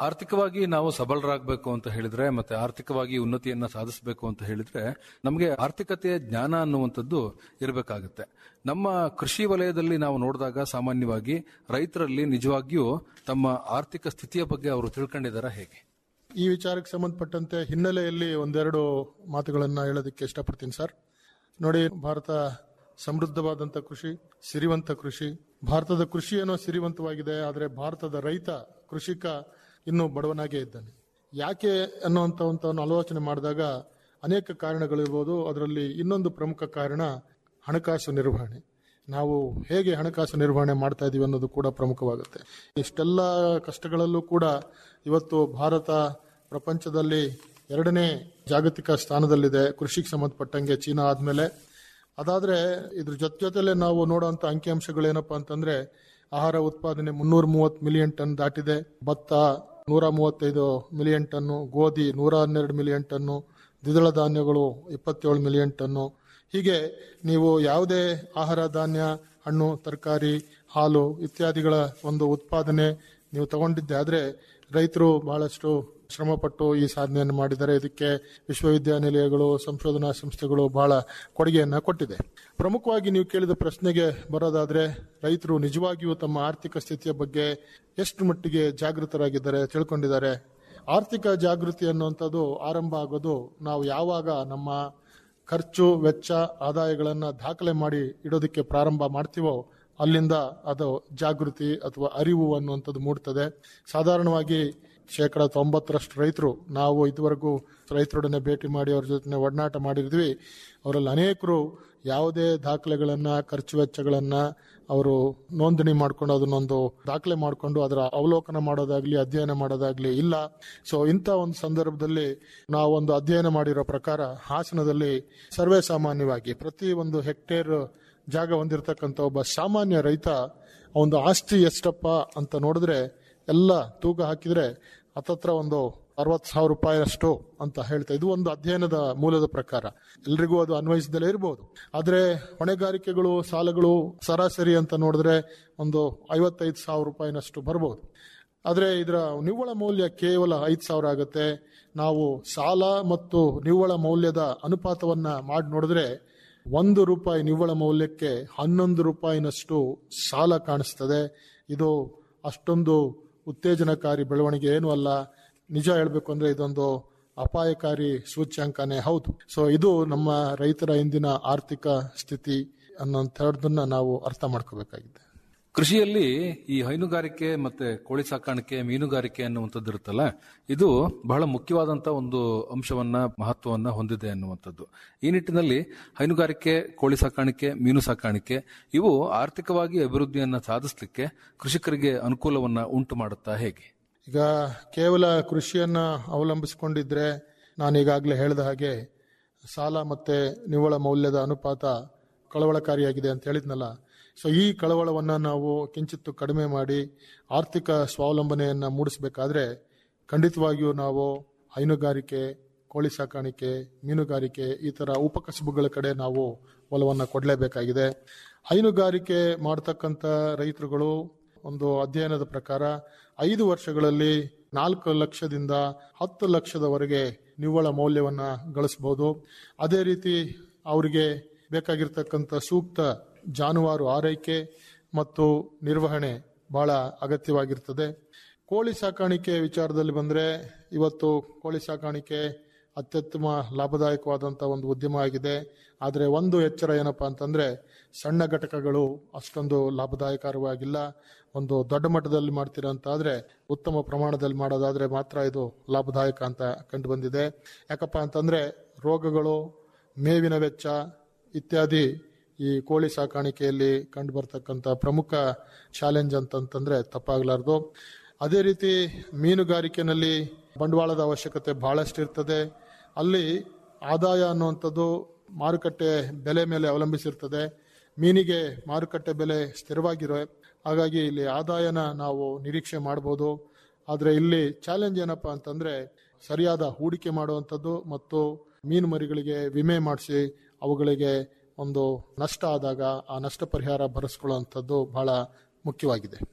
ಆರ್ಥಿಕವಾಗಿ ನಾವು ಸಬಲರಾಗಬೇಕು ಅಂತ ಹೇಳಿದ್ರೆ ಮತ್ತೆ ಆರ್ಥಿಕವಾಗಿ ಉನ್ನತಿಯನ್ನ ಸಾಧಿಸಬೇಕು ಅಂತ ಹೇಳಿದ್ರೆ ನಮಗೆ ಆರ್ಥಿಕತೆಯ ಜ್ಞಾನ ಅನ್ನುವಂಥದ್ದು ಇರಬೇಕಾಗುತ್ತೆ ನಮ್ಮ ಕೃಷಿ ವಲಯದಲ್ಲಿ ನಾವು ನೋಡಿದಾಗ ಸಾಮಾನ್ಯವಾಗಿ ರೈತರಲ್ಲಿ ನಿಜವಾಗಿಯೂ ತಮ್ಮ ಆರ್ಥಿಕ ಸ್ಥಿತಿಯ ಬಗ್ಗೆ ಅವರು ತಿಳ್ಕೊಂಡಿದಾರ ಹೇಗೆ ಈ ವಿಚಾರಕ್ಕೆ ಸಂಬಂಧಪಟ್ಟಂತೆ ಹಿನ್ನೆಲೆಯಲ್ಲಿ ಒಂದೆರಡು ಮಾತುಗಳನ್ನ ಹೇಳೋದಕ್ಕೆ ಇಷ್ಟಪಡ್ತೀನಿ ಸರ್ ನೋಡಿ ಭಾರತ ಸಮೃದ್ಧವಾದಂಥ ಕೃಷಿ ಸಿರಿವಂತ ಕೃಷಿ ಭಾರತದ ಕೃಷಿ ಏನೋ ಸಿರಿವಂತವಾಗಿದೆ ಆದರೆ ಭಾರತದ ರೈತ ಕೃಷಿಕ ಇನ್ನೂ ಬಡವನಾಗೇ ಇದ್ದಾನೆ ಯಾಕೆ ಅನ್ನುವಂಥವಂಥವನ್ನು ಆಲೋಚನೆ ಮಾಡಿದಾಗ ಅನೇಕ ಕಾರಣಗಳಿರ್ಬೋದು ಅದರಲ್ಲಿ ಇನ್ನೊಂದು ಪ್ರಮುಖ ಕಾರಣ ಹಣಕಾಸು ನಿರ್ವಹಣೆ ನಾವು ಹೇಗೆ ಹಣಕಾಸು ನಿರ್ವಹಣೆ ಮಾಡ್ತಾ ಇದೀವಿ ಅನ್ನೋದು ಕೂಡ ಪ್ರಮುಖವಾಗುತ್ತೆ ಇಷ್ಟೆಲ್ಲ ಕಷ್ಟಗಳಲ್ಲೂ ಕೂಡ ಇವತ್ತು ಭಾರತ ಪ್ರಪಂಚದಲ್ಲಿ ಎರಡನೇ ಜಾಗತಿಕ ಸ್ಥಾನದಲ್ಲಿದೆ ಕೃಷಿಗೆ ಸಂಬಂಧಪಟ್ಟಂಗೆ ಚೀನಾ ಆದ್ಮೇಲೆ ಅದಾದ್ರೆ ಇದ್ರ ಜೊತೆ ಜೊತೆಲೆ ನಾವು ನೋಡುವಂತ ಅಂಕಿಅಂಶಗಳೇನಪ್ಪಾ ಅಂತಂದ್ರೆ ಆಹಾರ ಉತ್ಪಾದನೆ ಮುನ್ನೂರ ಮೂವತ್ತು ಮಿಲಿಯನ್ ಟನ್ ದಾಟಿದೆ ಭತ್ತ ನೂರ ಮೂವತ್ತೈದು ಮಿಲಿಯನ್ ಟನ್ನು ಗೋಧಿ ನೂರ ಹನ್ನೆರಡು ಮಿಲಿಯನ್ ಟನ್ನು ದ್ವಿದಳ ಧಾನ್ಯಗಳು ಇಪ್ಪತ್ತೇಳು ಮಿಲಿಯನ್ ಟನ್ನು ಹೀಗೆ ನೀವು ಯಾವುದೇ ಆಹಾರ ಧಾನ್ಯ ಹಣ್ಣು ತರಕಾರಿ ಹಾಲು ಇತ್ಯಾದಿಗಳ ಒಂದು ಉತ್ಪಾದನೆ ನೀವು ತಗೊಂಡಿದ್ದೆ ಆದ್ರೆ ರೈತರು ಬಹಳಷ್ಟು ಶ್ರಮಪಟ್ಟು ಈ ಸಾಧನೆಯನ್ನು ಮಾಡಿದ್ದಾರೆ ಇದಕ್ಕೆ ವಿಶ್ವವಿದ್ಯಾನಿಲಯಗಳು ಸಂಶೋಧನಾ ಸಂಸ್ಥೆಗಳು ಬಹಳ ಕೊಡುಗೆಯನ್ನ ಕೊಟ್ಟಿದೆ ಪ್ರಮುಖವಾಗಿ ನೀವು ಕೇಳಿದ ಪ್ರಶ್ನೆಗೆ ಬರೋದಾದ್ರೆ ರೈತರು ನಿಜವಾಗಿಯೂ ತಮ್ಮ ಆರ್ಥಿಕ ಸ್ಥಿತಿಯ ಬಗ್ಗೆ ಎಷ್ಟು ಮಟ್ಟಿಗೆ ಜಾಗೃತರಾಗಿದ್ದಾರೆ ತಿಳ್ಕೊಂಡಿದ್ದಾರೆ ಆರ್ಥಿಕ ಜಾಗೃತಿ ಅನ್ನುವಂಥದ್ದು ಆರಂಭ ಆಗೋದು ನಾವು ಯಾವಾಗ ನಮ್ಮ ಖರ್ಚು ವೆಚ್ಚ ಆದಾಯಗಳನ್ನ ದಾಖಲೆ ಮಾಡಿ ಇಡೋದಕ್ಕೆ ಪ್ರಾರಂಭ ಮಾಡ್ತೀವೋ ಅಲ್ಲಿಂದ ಅದು ಜಾಗೃತಿ ಅಥವಾ ಅರಿವು ಅನ್ನುವಂಥದ್ದು ಮೂಡ್ತದೆ ಸಾಧಾರಣವಾಗಿ ಶೇಕಡ ತೊಂಬತ್ತರಷ್ಟು ರೈತರು ನಾವು ಇದುವರೆಗೂ ರೈತರೊಡನೆ ಭೇಟಿ ಮಾಡಿ ಅವ್ರ ಜೊತೆ ಒಡನಾಟ ಮಾಡಿದ್ವಿ ಅವರಲ್ಲಿ ಅನೇಕರು ಯಾವುದೇ ದಾಖಲೆಗಳನ್ನ ಖರ್ಚು ವೆಚ್ಚಗಳನ್ನ ಅವರು ನೋಂದಣಿ ಮಾಡ್ಕೊಂಡು ಅದನ್ನೊಂದು ದಾಖಲೆ ಮಾಡಿಕೊಂಡು ಅದರ ಅವಲೋಕನ ಮಾಡೋದಾಗ್ಲಿ ಅಧ್ಯಯನ ಮಾಡೋದಾಗ್ಲಿ ಇಲ್ಲ ಸೊ ಇಂಥ ಒಂದು ಸಂದರ್ಭದಲ್ಲಿ ನಾವೊಂದು ಅಧ್ಯಯನ ಮಾಡಿರೋ ಪ್ರಕಾರ ಹಾಸನದಲ್ಲಿ ಸರ್ವೇ ಸಾಮಾನ್ಯವಾಗಿ ಪ್ರತಿ ಒಂದು ಹೆಕ್ಟೇರ್ ಜಾಗ ಹೊಂದಿರತಕ್ಕಂಥ ಒಬ್ಬ ಸಾಮಾನ್ಯ ರೈತ ಒಂದು ಆಸ್ತಿ ಎಷ್ಟಪ್ಪ ಅಂತ ನೋಡಿದ್ರೆ ಎಲ್ಲ ತೂಕ ಹಾಕಿದ್ರೆ ಹತ್ತತ್ರ ಒಂದು ಅರವತ್ತು ಸಾವಿರ ರೂಪಾಯಿ ಅಷ್ಟು ಅಂತ ಹೇಳ್ತಾ ಇದು ಒಂದು ಅಧ್ಯಯನದ ಮೂಲದ ಪ್ರಕಾರ ಎಲ್ರಿಗೂ ಅದು ಅನ್ವಯಿಸದಲ್ಲೇ ಇರಬಹುದು ಆದ್ರೆ ಹೊಣೆಗಾರಿಕೆಗಳು ಸಾಲಗಳು ಸರಾಸರಿ ಅಂತ ನೋಡಿದ್ರೆ ಒಂದು ಐವತ್ತೈದು ಸಾವಿರ ರೂಪಾಯಿನಷ್ಟು ಬರಬಹುದು ಆದ್ರೆ ಇದರ ನಿವ್ವಳ ಮೌಲ್ಯ ಕೇವಲ ಐದು ಸಾವಿರ ಆಗುತ್ತೆ ನಾವು ಸಾಲ ಮತ್ತು ನಿವ್ವಳ ಮೌಲ್ಯದ ಅನುಪಾತವನ್ನ ಮಾಡಿ ನೋಡಿದ್ರೆ ಒಂದು ರೂಪಾಯಿ ನಿವ್ವಳ ಮೌಲ್ಯಕ್ಕೆ ಹನ್ನೊಂದು ರೂಪಾಯಿನಷ್ಟು ಸಾಲ ಕಾಣಿಸ್ತದೆ ಇದು ಅಷ್ಟೊಂದು ಉತ್ತೇಜನಕಾರಿ ಬೆಳವಣಿಗೆ ಏನೂ ಅಲ್ಲ ನಿಜ ಹೇಳಬೇಕು ಅಂದ್ರೆ ಇದೊಂದು ಅಪಾಯಕಾರಿ ಸೂಚ್ಯಾಂಕನೇ ಹೌದು ಸೊ ಇದು ನಮ್ಮ ರೈತರ ಇಂದಿನ ಆರ್ಥಿಕ ಸ್ಥಿತಿ ಅನ್ನೋಂಥದ್ದನ್ನ ನಾವು ಅರ್ಥ ಮಾಡ್ಕೋಬೇಕಾಗಿದೆ ಕೃಷಿಯಲ್ಲಿ ಈ ಹೈನುಗಾರಿಕೆ ಮತ್ತೆ ಕೋಳಿ ಸಾಕಾಣಿಕೆ ಮೀನುಗಾರಿಕೆ ಅನ್ನುವಂಥದ್ದು ಇರುತ್ತಲ್ಲ ಇದು ಬಹಳ ಮುಖ್ಯವಾದಂತ ಒಂದು ಅಂಶವನ್ನ ಮಹತ್ವವನ್ನ ಹೊಂದಿದೆ ಅನ್ನುವಂಥದ್ದು ಈ ನಿಟ್ಟಿನಲ್ಲಿ ಹೈನುಗಾರಿಕೆ ಕೋಳಿ ಸಾಕಾಣಿಕೆ ಮೀನು ಸಾಕಾಣಿಕೆ ಇವು ಆರ್ಥಿಕವಾಗಿ ಅಭಿವೃದ್ಧಿಯನ್ನ ಸಾಧಿಸಲಿಕ್ಕೆ ಕೃಷಿಕರಿಗೆ ಅನುಕೂಲವನ್ನ ಉಂಟು ಮಾಡುತ್ತಾ ಹೇಗೆ ಈಗ ಕೇವಲ ಕೃಷಿಯನ್ನ ಅವಲಂಬಿಸಿಕೊಂಡಿದ್ರೆ ನಾನು ಈಗಾಗಲೇ ಹೇಳಿದ ಹಾಗೆ ಸಾಲ ಮತ್ತೆ ನಿವ್ವಳ ಮೌಲ್ಯದ ಅನುಪಾತ ಕಳವಳಕಾರಿಯಾಗಿದೆ ಅಂತ ಹೇಳಿದ್ನಲ್ಲ ಸೊ ಈ ಕಳವಳವನ್ನ ನಾವು ಕಿಂಚಿತ್ತು ಕಡಿಮೆ ಮಾಡಿ ಆರ್ಥಿಕ ಸ್ವಾವಲಂಬನೆಯನ್ನ ಮೂಡಿಸಬೇಕಾದ್ರೆ ಖಂಡಿತವಾಗಿಯೂ ನಾವು ಹೈನುಗಾರಿಕೆ ಕೋಳಿ ಸಾಕಾಣಿಕೆ ಮೀನುಗಾರಿಕೆ ಈ ತರ ಉಪಕಸಬುಗಳ ಕಡೆ ನಾವು ಒಲವನ್ನ ಕೊಡಲೇಬೇಕಾಗಿದೆ ಹೈನುಗಾರಿಕೆ ಮಾಡತಕ್ಕಂಥ ರೈತರುಗಳು ಒಂದು ಅಧ್ಯಯನದ ಪ್ರಕಾರ ಐದು ವರ್ಷಗಳಲ್ಲಿ ನಾಲ್ಕು ಲಕ್ಷದಿಂದ ಹತ್ತು ಲಕ್ಷದವರೆಗೆ ನಿವ್ವಳ ಮೌಲ್ಯವನ್ನ ಗಳಿಸಬಹುದು ಅದೇ ರೀತಿ ಅವರಿಗೆ ಬೇಕಾಗಿರ್ತಕ್ಕಂಥ ಸೂಕ್ತ ಜಾನುವಾರು ಆರೈಕೆ ಮತ್ತು ನಿರ್ವಹಣೆ ಬಹಳ ಅಗತ್ಯವಾಗಿರ್ತದೆ ಕೋಳಿ ಸಾಕಾಣಿಕೆ ವಿಚಾರದಲ್ಲಿ ಬಂದ್ರೆ ಇವತ್ತು ಕೋಳಿ ಸಾಕಾಣಿಕೆ ಅತ್ಯುತ್ತಮ ಲಾಭದಾಯಕವಾದಂಥ ಒಂದು ಉದ್ಯಮ ಆಗಿದೆ ಆದರೆ ಒಂದು ಎಚ್ಚರ ಏನಪ್ಪಾ ಅಂತಂದ್ರೆ ಸಣ್ಣ ಘಟಕಗಳು ಅಷ್ಟೊಂದು ಲಾಭದಾಯಕರವಾಗಿಲ್ಲ ಒಂದು ದೊಡ್ಡ ಮಟ್ಟದಲ್ಲಿ ಮಾಡ್ತೀರಾ ಅಂತ ಆದ್ರೆ ಉತ್ತಮ ಪ್ರಮಾಣದಲ್ಲಿ ಮಾಡೋದಾದ್ರೆ ಮಾತ್ರ ಇದು ಲಾಭದಾಯಕ ಅಂತ ಕಂಡು ಬಂದಿದೆ ಯಾಕಪ್ಪ ಅಂತಂದ್ರೆ ರೋಗಗಳು ಮೇವಿನ ವೆಚ್ಚ ಇತ್ಯಾದಿ ಈ ಕೋಳಿ ಸಾಕಾಣಿಕೆಯಲ್ಲಿ ಕಂಡು ಬರ್ತಕ್ಕಂಥ ಪ್ರಮುಖ ಚಾಲೆಂಜ್ ಅಂತಂತಂದ್ರೆ ತಪ್ಪಾಗಲಾರದು ಅದೇ ರೀತಿ ಮೀನುಗಾರಿಕೆನಲ್ಲಿ ಬಂಡವಾಳದ ಅವಶ್ಯಕತೆ ಬಹಳಷ್ಟು ಇರ್ತದೆ ಅಲ್ಲಿ ಆದಾಯ ಅನ್ನುವಂಥದ್ದು ಮಾರುಕಟ್ಟೆ ಬೆಲೆ ಮೇಲೆ ಅವಲಂಬಿಸಿರ್ತದೆ ಮೀನಿಗೆ ಮಾರುಕಟ್ಟೆ ಬೆಲೆ ಸ್ಥಿರವಾಗಿರೋ ಹಾಗಾಗಿ ಇಲ್ಲಿ ಆದಾಯನ ನಾವು ನಿರೀಕ್ಷೆ ಮಾಡಬಹುದು ಆದರೆ ಇಲ್ಲಿ ಚಾಲೆಂಜ್ ಏನಪ್ಪಾ ಅಂತಂದ್ರೆ ಸರಿಯಾದ ಹೂಡಿಕೆ ಮಾಡುವಂಥದ್ದು ಮತ್ತು ಮೀನು ಮರಿಗಳಿಗೆ ವಿಮೆ ಮಾಡಿಸಿ ಅವುಗಳಿಗೆ ಒಂದು ನಷ್ಟ ಆದಾಗ ಆ ನಷ್ಟ ಪರಿಹಾರ ಭರಿಸ್ಕೊಳ್ಳುವಂಥದ್ದು ಬಹಳ ಮುಖ್ಯವಾಗಿದೆ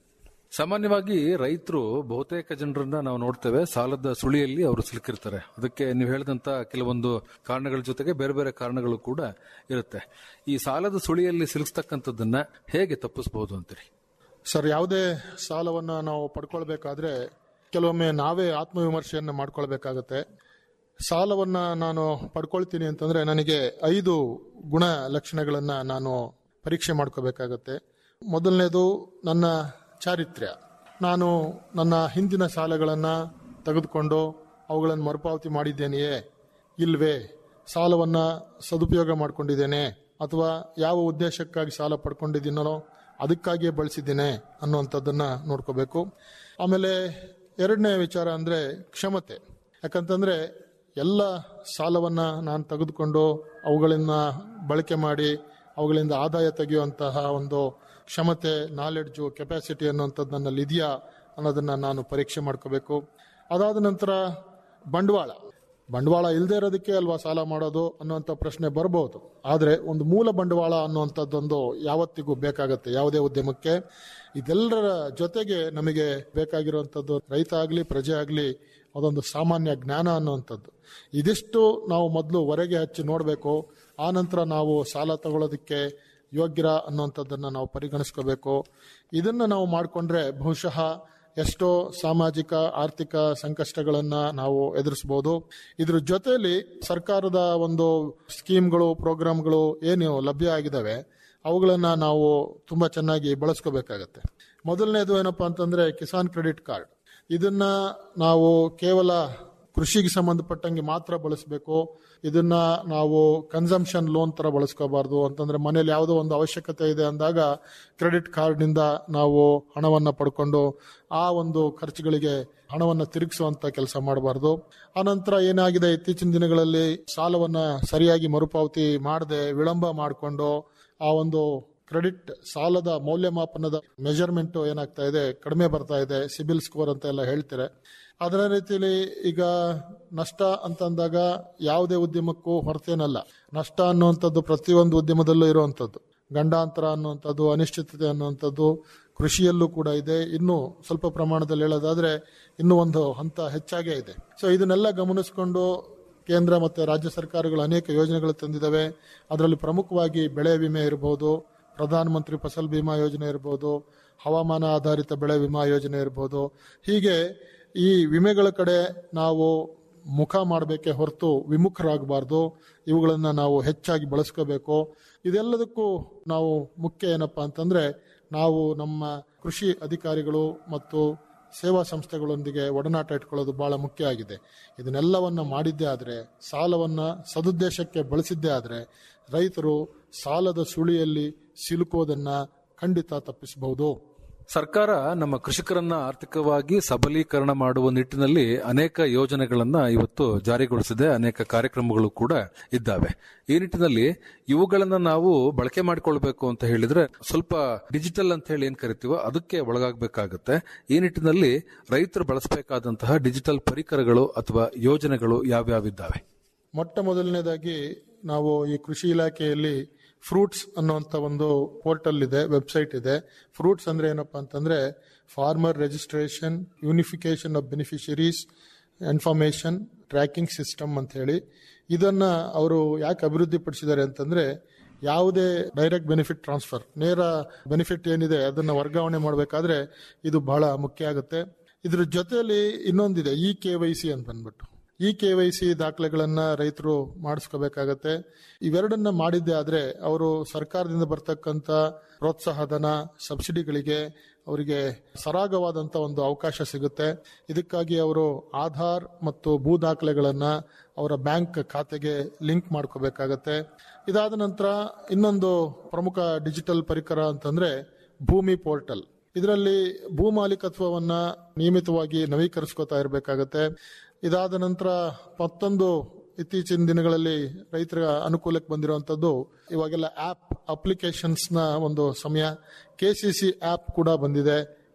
ಸಾಮಾನ್ಯವಾಗಿ ರೈತರು ಬಹುತೇಕ ಜನರನ್ನ ನಾವು ನೋಡ್ತೇವೆ ಸಾಲದ ಸುಳಿಯಲ್ಲಿ ಅವರು ಸಿಲುಕಿರ್ತಾರೆ ಅದಕ್ಕೆ ನೀವು ಹೇಳಿದಂತ ಕೆಲವೊಂದು ಕಾರಣಗಳ ಜೊತೆಗೆ ಬೇರೆ ಬೇರೆ ಕಾರಣಗಳು ಕೂಡ ಇರುತ್ತೆ ಈ ಸಾಲದ ಸುಳಿಯಲ್ಲಿ ಸಿಲುಕ್ತಕ್ಕಂಥದ್ದನ್ನ ಹೇಗೆ ತಪ್ಪಿಸಬಹುದು ಅಂತೀರಿ ಸರ್ ಯಾವುದೇ ಸಾಲವನ್ನು ನಾವು ಪಡ್ಕೊಳ್ಬೇಕಾದ್ರೆ ಕೆಲವೊಮ್ಮೆ ನಾವೇ ಆತ್ಮವಿಮರ್ಶೆಯನ್ನು ಮಾಡ್ಕೊಳ್ಬೇಕಾಗತ್ತೆ ಸಾಲವನ್ನ ನಾನು ಪಡ್ಕೊಳ್ತೀನಿ ಅಂತಂದ್ರೆ ನನಗೆ ಐದು ಗುಣ ಲಕ್ಷಣಗಳನ್ನ ನಾನು ಪರೀಕ್ಷೆ ಮಾಡ್ಕೋಬೇಕಾಗತ್ತೆ ಮೊದಲನೇದು ನನ್ನ ಚಾರಿತ್ರ್ಯ ನಾನು ನನ್ನ ಹಿಂದಿನ ಸಾಲಗಳನ್ನು ತೆಗೆದುಕೊಂಡು ಅವುಗಳನ್ನು ಮರುಪಾವತಿ ಮಾಡಿದ್ದೇನೆಯೇ ಇಲ್ವೇ ಸಾಲವನ್ನ ಸದುಪಯೋಗ ಮಾಡ್ಕೊಂಡಿದ್ದೇನೆ ಅಥವಾ ಯಾವ ಉದ್ದೇಶಕ್ಕಾಗಿ ಸಾಲ ಪಡ್ಕೊಂಡಿದ್ದೀನೋ ಅದಕ್ಕಾಗಿಯೇ ಬಳಸಿದ್ದೇನೆ ಅನ್ನುವಂಥದ್ದನ್ನ ನೋಡ್ಕೋಬೇಕು ಆಮೇಲೆ ಎರಡನೇ ವಿಚಾರ ಅಂದ್ರೆ ಕ್ಷಮತೆ ಯಾಕಂತಂದ್ರೆ ಎಲ್ಲ ಸಾಲವನ್ನ ನಾನು ತೆಗೆದುಕೊಂಡು ಅವುಗಳನ್ನ ಬಳಕೆ ಮಾಡಿ ಅವುಗಳಿಂದ ಆದಾಯ ತೆಗೆಯುವಂತಹ ಒಂದು ಕ್ಷಮತೆ ನಾಲೆಡ್ಜು ಕೆಪಾಸಿಟಿ ಅನ್ನುವಂಥದ್ದು ನನ್ನಲ್ಲಿ ಇದೆಯಾ ಅನ್ನೋದನ್ನ ನಾನು ಪರೀಕ್ಷೆ ಮಾಡ್ಕೋಬೇಕು ಅದಾದ ನಂತರ ಬಂಡವಾಳ ಬಂಡವಾಳ ಇಲ್ಲದೆ ಇರೋದಕ್ಕೆ ಅಲ್ವಾ ಸಾಲ ಮಾಡೋದು ಅನ್ನುವಂಥ ಪ್ರಶ್ನೆ ಬರಬಹುದು ಆದರೆ ಒಂದು ಮೂಲ ಬಂಡವಾಳ ಅನ್ನುವಂಥದ್ದೊಂದು ಯಾವತ್ತಿಗೂ ಬೇಕಾಗತ್ತೆ ಯಾವುದೇ ಉದ್ಯಮಕ್ಕೆ ಇದೆಲ್ಲರ ಜೊತೆಗೆ ನಮಗೆ ಬೇಕಾಗಿರುವಂಥದ್ದು ರೈತ ಆಗಲಿ ಪ್ರಜೆ ಆಗಲಿ ಅದೊಂದು ಸಾಮಾನ್ಯ ಜ್ಞಾನ ಅನ್ನುವಂಥದ್ದು ಇದಿಷ್ಟು ನಾವು ಮೊದಲು ಹೊರಗೆ ಹಚ್ಚಿ ನೋಡಬೇಕು ಆ ನಂತರ ನಾವು ಸಾಲ ತಗೊಳ್ಳೋದಕ್ಕೆ ಯೋಗ್ಯರ ಅನ್ನುವಂಥದ್ದನ್ನು ನಾವು ಪರಿಗಣಿಸ್ಕೋಬೇಕು ಇದನ್ನು ನಾವು ಮಾಡಿಕೊಂಡ್ರೆ ಬಹುಶಃ ಎಷ್ಟೋ ಸಾಮಾಜಿಕ ಆರ್ಥಿಕ ಸಂಕಷ್ಟಗಳನ್ನ ನಾವು ಎದುರಿಸಬಹುದು ಇದ್ರ ಜೊತೆಯಲ್ಲಿ ಸರ್ಕಾರದ ಒಂದು ಸ್ಕೀಮ್ಗಳು ಪ್ರೋಗ್ರಾಮ್ಗಳು ಏನು ಲಭ್ಯ ಆಗಿದ್ದಾವೆ ಅವುಗಳನ್ನ ನಾವು ತುಂಬಾ ಚೆನ್ನಾಗಿ ಬಳಸ್ಕೋಬೇಕಾಗತ್ತೆ ಮೊದಲನೇದು ಏನಪ್ಪಾ ಅಂತಂದ್ರೆ ಕಿಸಾನ್ ಕ್ರೆಡಿಟ್ ಕಾರ್ಡ್ ಇದನ್ನ ನಾವು ಕೇವಲ ಕೃಷಿಗೆ ಸಂಬಂಧಪಟ್ಟಂಗೆ ಮಾತ್ರ ಬಳಸಬೇಕು ಇದನ್ನ ನಾವು ಕನ್ಸಂಪ್ಷನ್ ಲೋನ್ ತರ ಬಳಸ್ಕೋಬಾರ್ದು ಅಂತಂದ್ರೆ ಮನೇಲಿ ಯಾವುದೋ ಒಂದು ಅವಶ್ಯಕತೆ ಇದೆ ಅಂದಾಗ ಕ್ರೆಡಿಟ್ ಕಾರ್ಡ್ನಿಂದ ನಾವು ಹಣವನ್ನ ಪಡ್ಕೊಂಡು ಆ ಒಂದು ಖರ್ಚುಗಳಿಗೆ ಹಣವನ್ನ ತಿರುಗಿಸುವಂತ ಕೆಲಸ ಮಾಡಬಾರ್ದು ಆನಂತರ ಏನಾಗಿದೆ ಇತ್ತೀಚಿನ ದಿನಗಳಲ್ಲಿ ಸಾಲವನ್ನ ಸರಿಯಾಗಿ ಮರುಪಾವತಿ ಮಾಡದೆ ವಿಳಂಬ ಮಾಡಿಕೊಂಡು ಆ ಒಂದು ಕ್ರೆಡಿಟ್ ಸಾಲದ ಮೌಲ್ಯಮಾಪನದ ಮೆಜರ್ಮೆಂಟ್ ಏನಾಗ್ತಾ ಇದೆ ಕಡಿಮೆ ಬರ್ತಾ ಇದೆ ಸಿಬಿಲ್ ಸ್ಕೋರ್ ಅಂತ ಎಲ್ಲ ಹೇಳ್ತಾರೆ ಅದರ ರೀತಿಯಲ್ಲಿ ಈಗ ನಷ್ಟ ಅಂತ ಅಂದಾಗ ಯಾವುದೇ ಉದ್ಯಮಕ್ಕೂ ಹೊರತೇನಲ್ಲ ನಷ್ಟ ಅನ್ನುವಂಥದ್ದು ಪ್ರತಿಯೊಂದು ಉದ್ಯಮದಲ್ಲೂ ಇರುವಂಥದ್ದು ಗಂಡಾಂತರ ಅನ್ನುವಂಥದ್ದು ಅನಿಶ್ಚಿತತೆ ಅನ್ನುವಂಥದ್ದು ಕೃಷಿಯಲ್ಲೂ ಕೂಡ ಇದೆ ಇನ್ನು ಸ್ವಲ್ಪ ಪ್ರಮಾಣದಲ್ಲಿ ಹೇಳೋದಾದ್ರೆ ಇನ್ನೂ ಒಂದು ಹಂತ ಹೆಚ್ಚಾಗೇ ಇದೆ ಸೊ ಇದನ್ನೆಲ್ಲ ಗಮನಿಸಿಕೊಂಡು ಕೇಂದ್ರ ಮತ್ತು ರಾಜ್ಯ ಸರ್ಕಾರಗಳು ಅನೇಕ ಯೋಜನೆಗಳು ತಂದಿದ್ದಾವೆ ಅದರಲ್ಲಿ ಪ್ರಮುಖವಾಗಿ ಬೆಳೆ ವಿಮೆ ಇರಬಹುದು ಪ್ರಧಾನ ಮಂತ್ರಿ ಫಸಲ್ ಬಿಮಾ ಯೋಜನೆ ಇರಬಹುದು ಹವಾಮಾನ ಆಧಾರಿತ ಬೆಳೆ ವಿಮಾ ಯೋಜನೆ ಇರಬಹುದು ಹೀಗೆ ಈ ವಿಮೆಗಳ ಕಡೆ ನಾವು ಮುಖ ಮಾಡಬೇಕೆ ಹೊರತು ವಿಮುಖರಾಗಬಾರ್ದು ಇವುಗಳನ್ನ ನಾವು ಹೆಚ್ಚಾಗಿ ಬಳಸ್ಕೋಬೇಕು ಇದೆಲ್ಲದಕ್ಕೂ ನಾವು ಮುಖ್ಯ ಏನಪ್ಪಾ ಅಂತಂದ್ರೆ ನಾವು ನಮ್ಮ ಕೃಷಿ ಅಧಿಕಾರಿಗಳು ಮತ್ತು ಸೇವಾ ಸಂಸ್ಥೆಗಳೊಂದಿಗೆ ಒಡನಾಟ ಇಟ್ಕೊಳ್ಳೋದು ಬಹಳ ಮುಖ್ಯ ಆಗಿದೆ ಇದನ್ನೆಲ್ಲವನ್ನ ಮಾಡಿದ್ದೇ ಆದರೆ ಸಾಲವನ್ನ ಸದುದ್ದೇಶಕ್ಕೆ ಬಳಸಿದ್ದೇ ಆದರೆ ರೈತರು ಸಾಲದ ಸುಳಿಯಲ್ಲಿ ಸಿಲುಕೋದನ್ನ ಖಂಡಿತ ತಪ್ಪಿಸಬಹುದು ಸರ್ಕಾರ ನಮ್ಮ ಕೃಷಿಕರನ್ನ ಆರ್ಥಿಕವಾಗಿ ಸಬಲೀಕರಣ ಮಾಡುವ ನಿಟ್ಟಿನಲ್ಲಿ ಅನೇಕ ಯೋಜನೆಗಳನ್ನ ಇವತ್ತು ಜಾರಿಗೊಳಿಸಿದೆ ಅನೇಕ ಕಾರ್ಯಕ್ರಮಗಳು ಕೂಡ ಇದ್ದಾವೆ ಈ ನಿಟ್ಟಿನಲ್ಲಿ ಇವುಗಳನ್ನ ನಾವು ಬಳಕೆ ಮಾಡಿಕೊಳ್ಬೇಕು ಅಂತ ಹೇಳಿದ್ರೆ ಸ್ವಲ್ಪ ಡಿಜಿಟಲ್ ಅಂತ ಹೇಳಿ ಏನ್ ಕರಿತೀವೋ ಅದಕ್ಕೆ ಒಳಗಾಗಬೇಕಾಗುತ್ತೆ ಈ ನಿಟ್ಟಿನಲ್ಲಿ ರೈತರು ಬಳಸಬೇಕಾದಂತಹ ಡಿಜಿಟಲ್ ಪರಿಕರಗಳು ಅಥವಾ ಯೋಜನೆಗಳು ಯಾವ್ಯಾವಿದ್ದಾವೆ ಮೊಟ್ಟ ಮೊದಲನೇದಾಗಿ ನಾವು ಈ ಕೃಷಿ ಇಲಾಖೆಯಲ್ಲಿ ಫ್ರೂಟ್ಸ್ ಅನ್ನುವಂಥ ಒಂದು ಪೋರ್ಟಲ್ ಇದೆ ವೆಬ್ಸೈಟ್ ಇದೆ ಫ್ರೂಟ್ಸ್ ಅಂದ್ರೆ ಏನಪ್ಪಾ ಅಂತಂದ್ರೆ farmer registration unification of beneficiaries information tracking system ಅಂತ ಹೇಳಿ ಇದನ್ನ ಅವರು ಯಾಕೆ ಅಭಿವೃದ್ಧಿಪಡಿಸಿದ್ದಾರೆ ಅಂತಂದ್ರೆ ಯಾವುದೇ ಡೈರೆಕ್ಟ್ ಬೆನಿಫಿಟ್ ಟ್ರಾನ್ಸ್ಫರ್ ನೇರ ಬೆನಿಫಿಟ್ ಏನಿದೆ ಅದನ್ನ ವರ್ಗಾವಣೆ ಮಾಡಬೇಕಾದ್ರೆ ಇದು ಬಹಳ ಮುಖ್ಯ ಆಗುತ್ತೆ ಇದ್ರ ಜೊತೆಯಲ್ಲಿ ಇನ್ನೊಂದಿದೆ ಇ ಕೆ ವೈ ಸಿ ಅಂತ ಬಂದ್ಬಿಟ್ಟು ಇ ಕೆ ವೈ ಸಿ ದಾಖಲೆಗಳನ್ನ ರೈತರು ಮಾಡಿಸ್ಕೋಬೇಕಾಗತ್ತೆ ಇವೆರಡನ್ನ ಮಾಡಿದ್ದೆ ಆದ್ರೆ ಅವರು ಸರ್ಕಾರದಿಂದ ಬರ್ತಕ್ಕಂತ ಪ್ರೋತ್ಸಾಹಧನ ಸಬ್ಸಿಡಿಗಳಿಗೆ ಅವರಿಗೆ ಸರಾಗವಾದಂತ ಒಂದು ಅವಕಾಶ ಸಿಗುತ್ತೆ ಇದಕ್ಕಾಗಿ ಅವರು ಆಧಾರ್ ಮತ್ತು ಭೂ ದಾಖಲೆಗಳನ್ನ ಅವರ ಬ್ಯಾಂಕ್ ಖಾತೆಗೆ ಲಿಂಕ್ ಮಾಡ್ಕೋಬೇಕಾಗತ್ತೆ ಇದಾದ ನಂತರ ಇನ್ನೊಂದು ಪ್ರಮುಖ ಡಿಜಿಟಲ್ ಪರಿಕರ ಅಂತಂದ್ರೆ ಭೂಮಿ ಪೋರ್ಟಲ್ ಇದರಲ್ಲಿ ಭೂ ಮಾಲೀಕತ್ವವನ್ನ ನಿಯಮಿತವಾಗಿ ನವೀಕರಿಸ್ಕೋತಾ ಇರಬೇಕಾಗತ್ತೆ ಇದಾದ ನಂತರ ಮತ್ತೊಂದು ಇತ್ತೀಚಿನ ದಿನಗಳಲ್ಲಿ ರೈತರ ಅನುಕೂಲಕ್ಕೆ ಬಂದಿರುವಂತದ್ದು ಇವಾಗೆಲ್ಲ ಆಪ್ ಅಪ್ಲಿಕೇಶನ್ಸ್ ನ ಒಂದು ಸಮಯ ಕೆ ಸಿ ಸಿ ಆಪ್ ಕೂಡ ಬಂದಿದೆ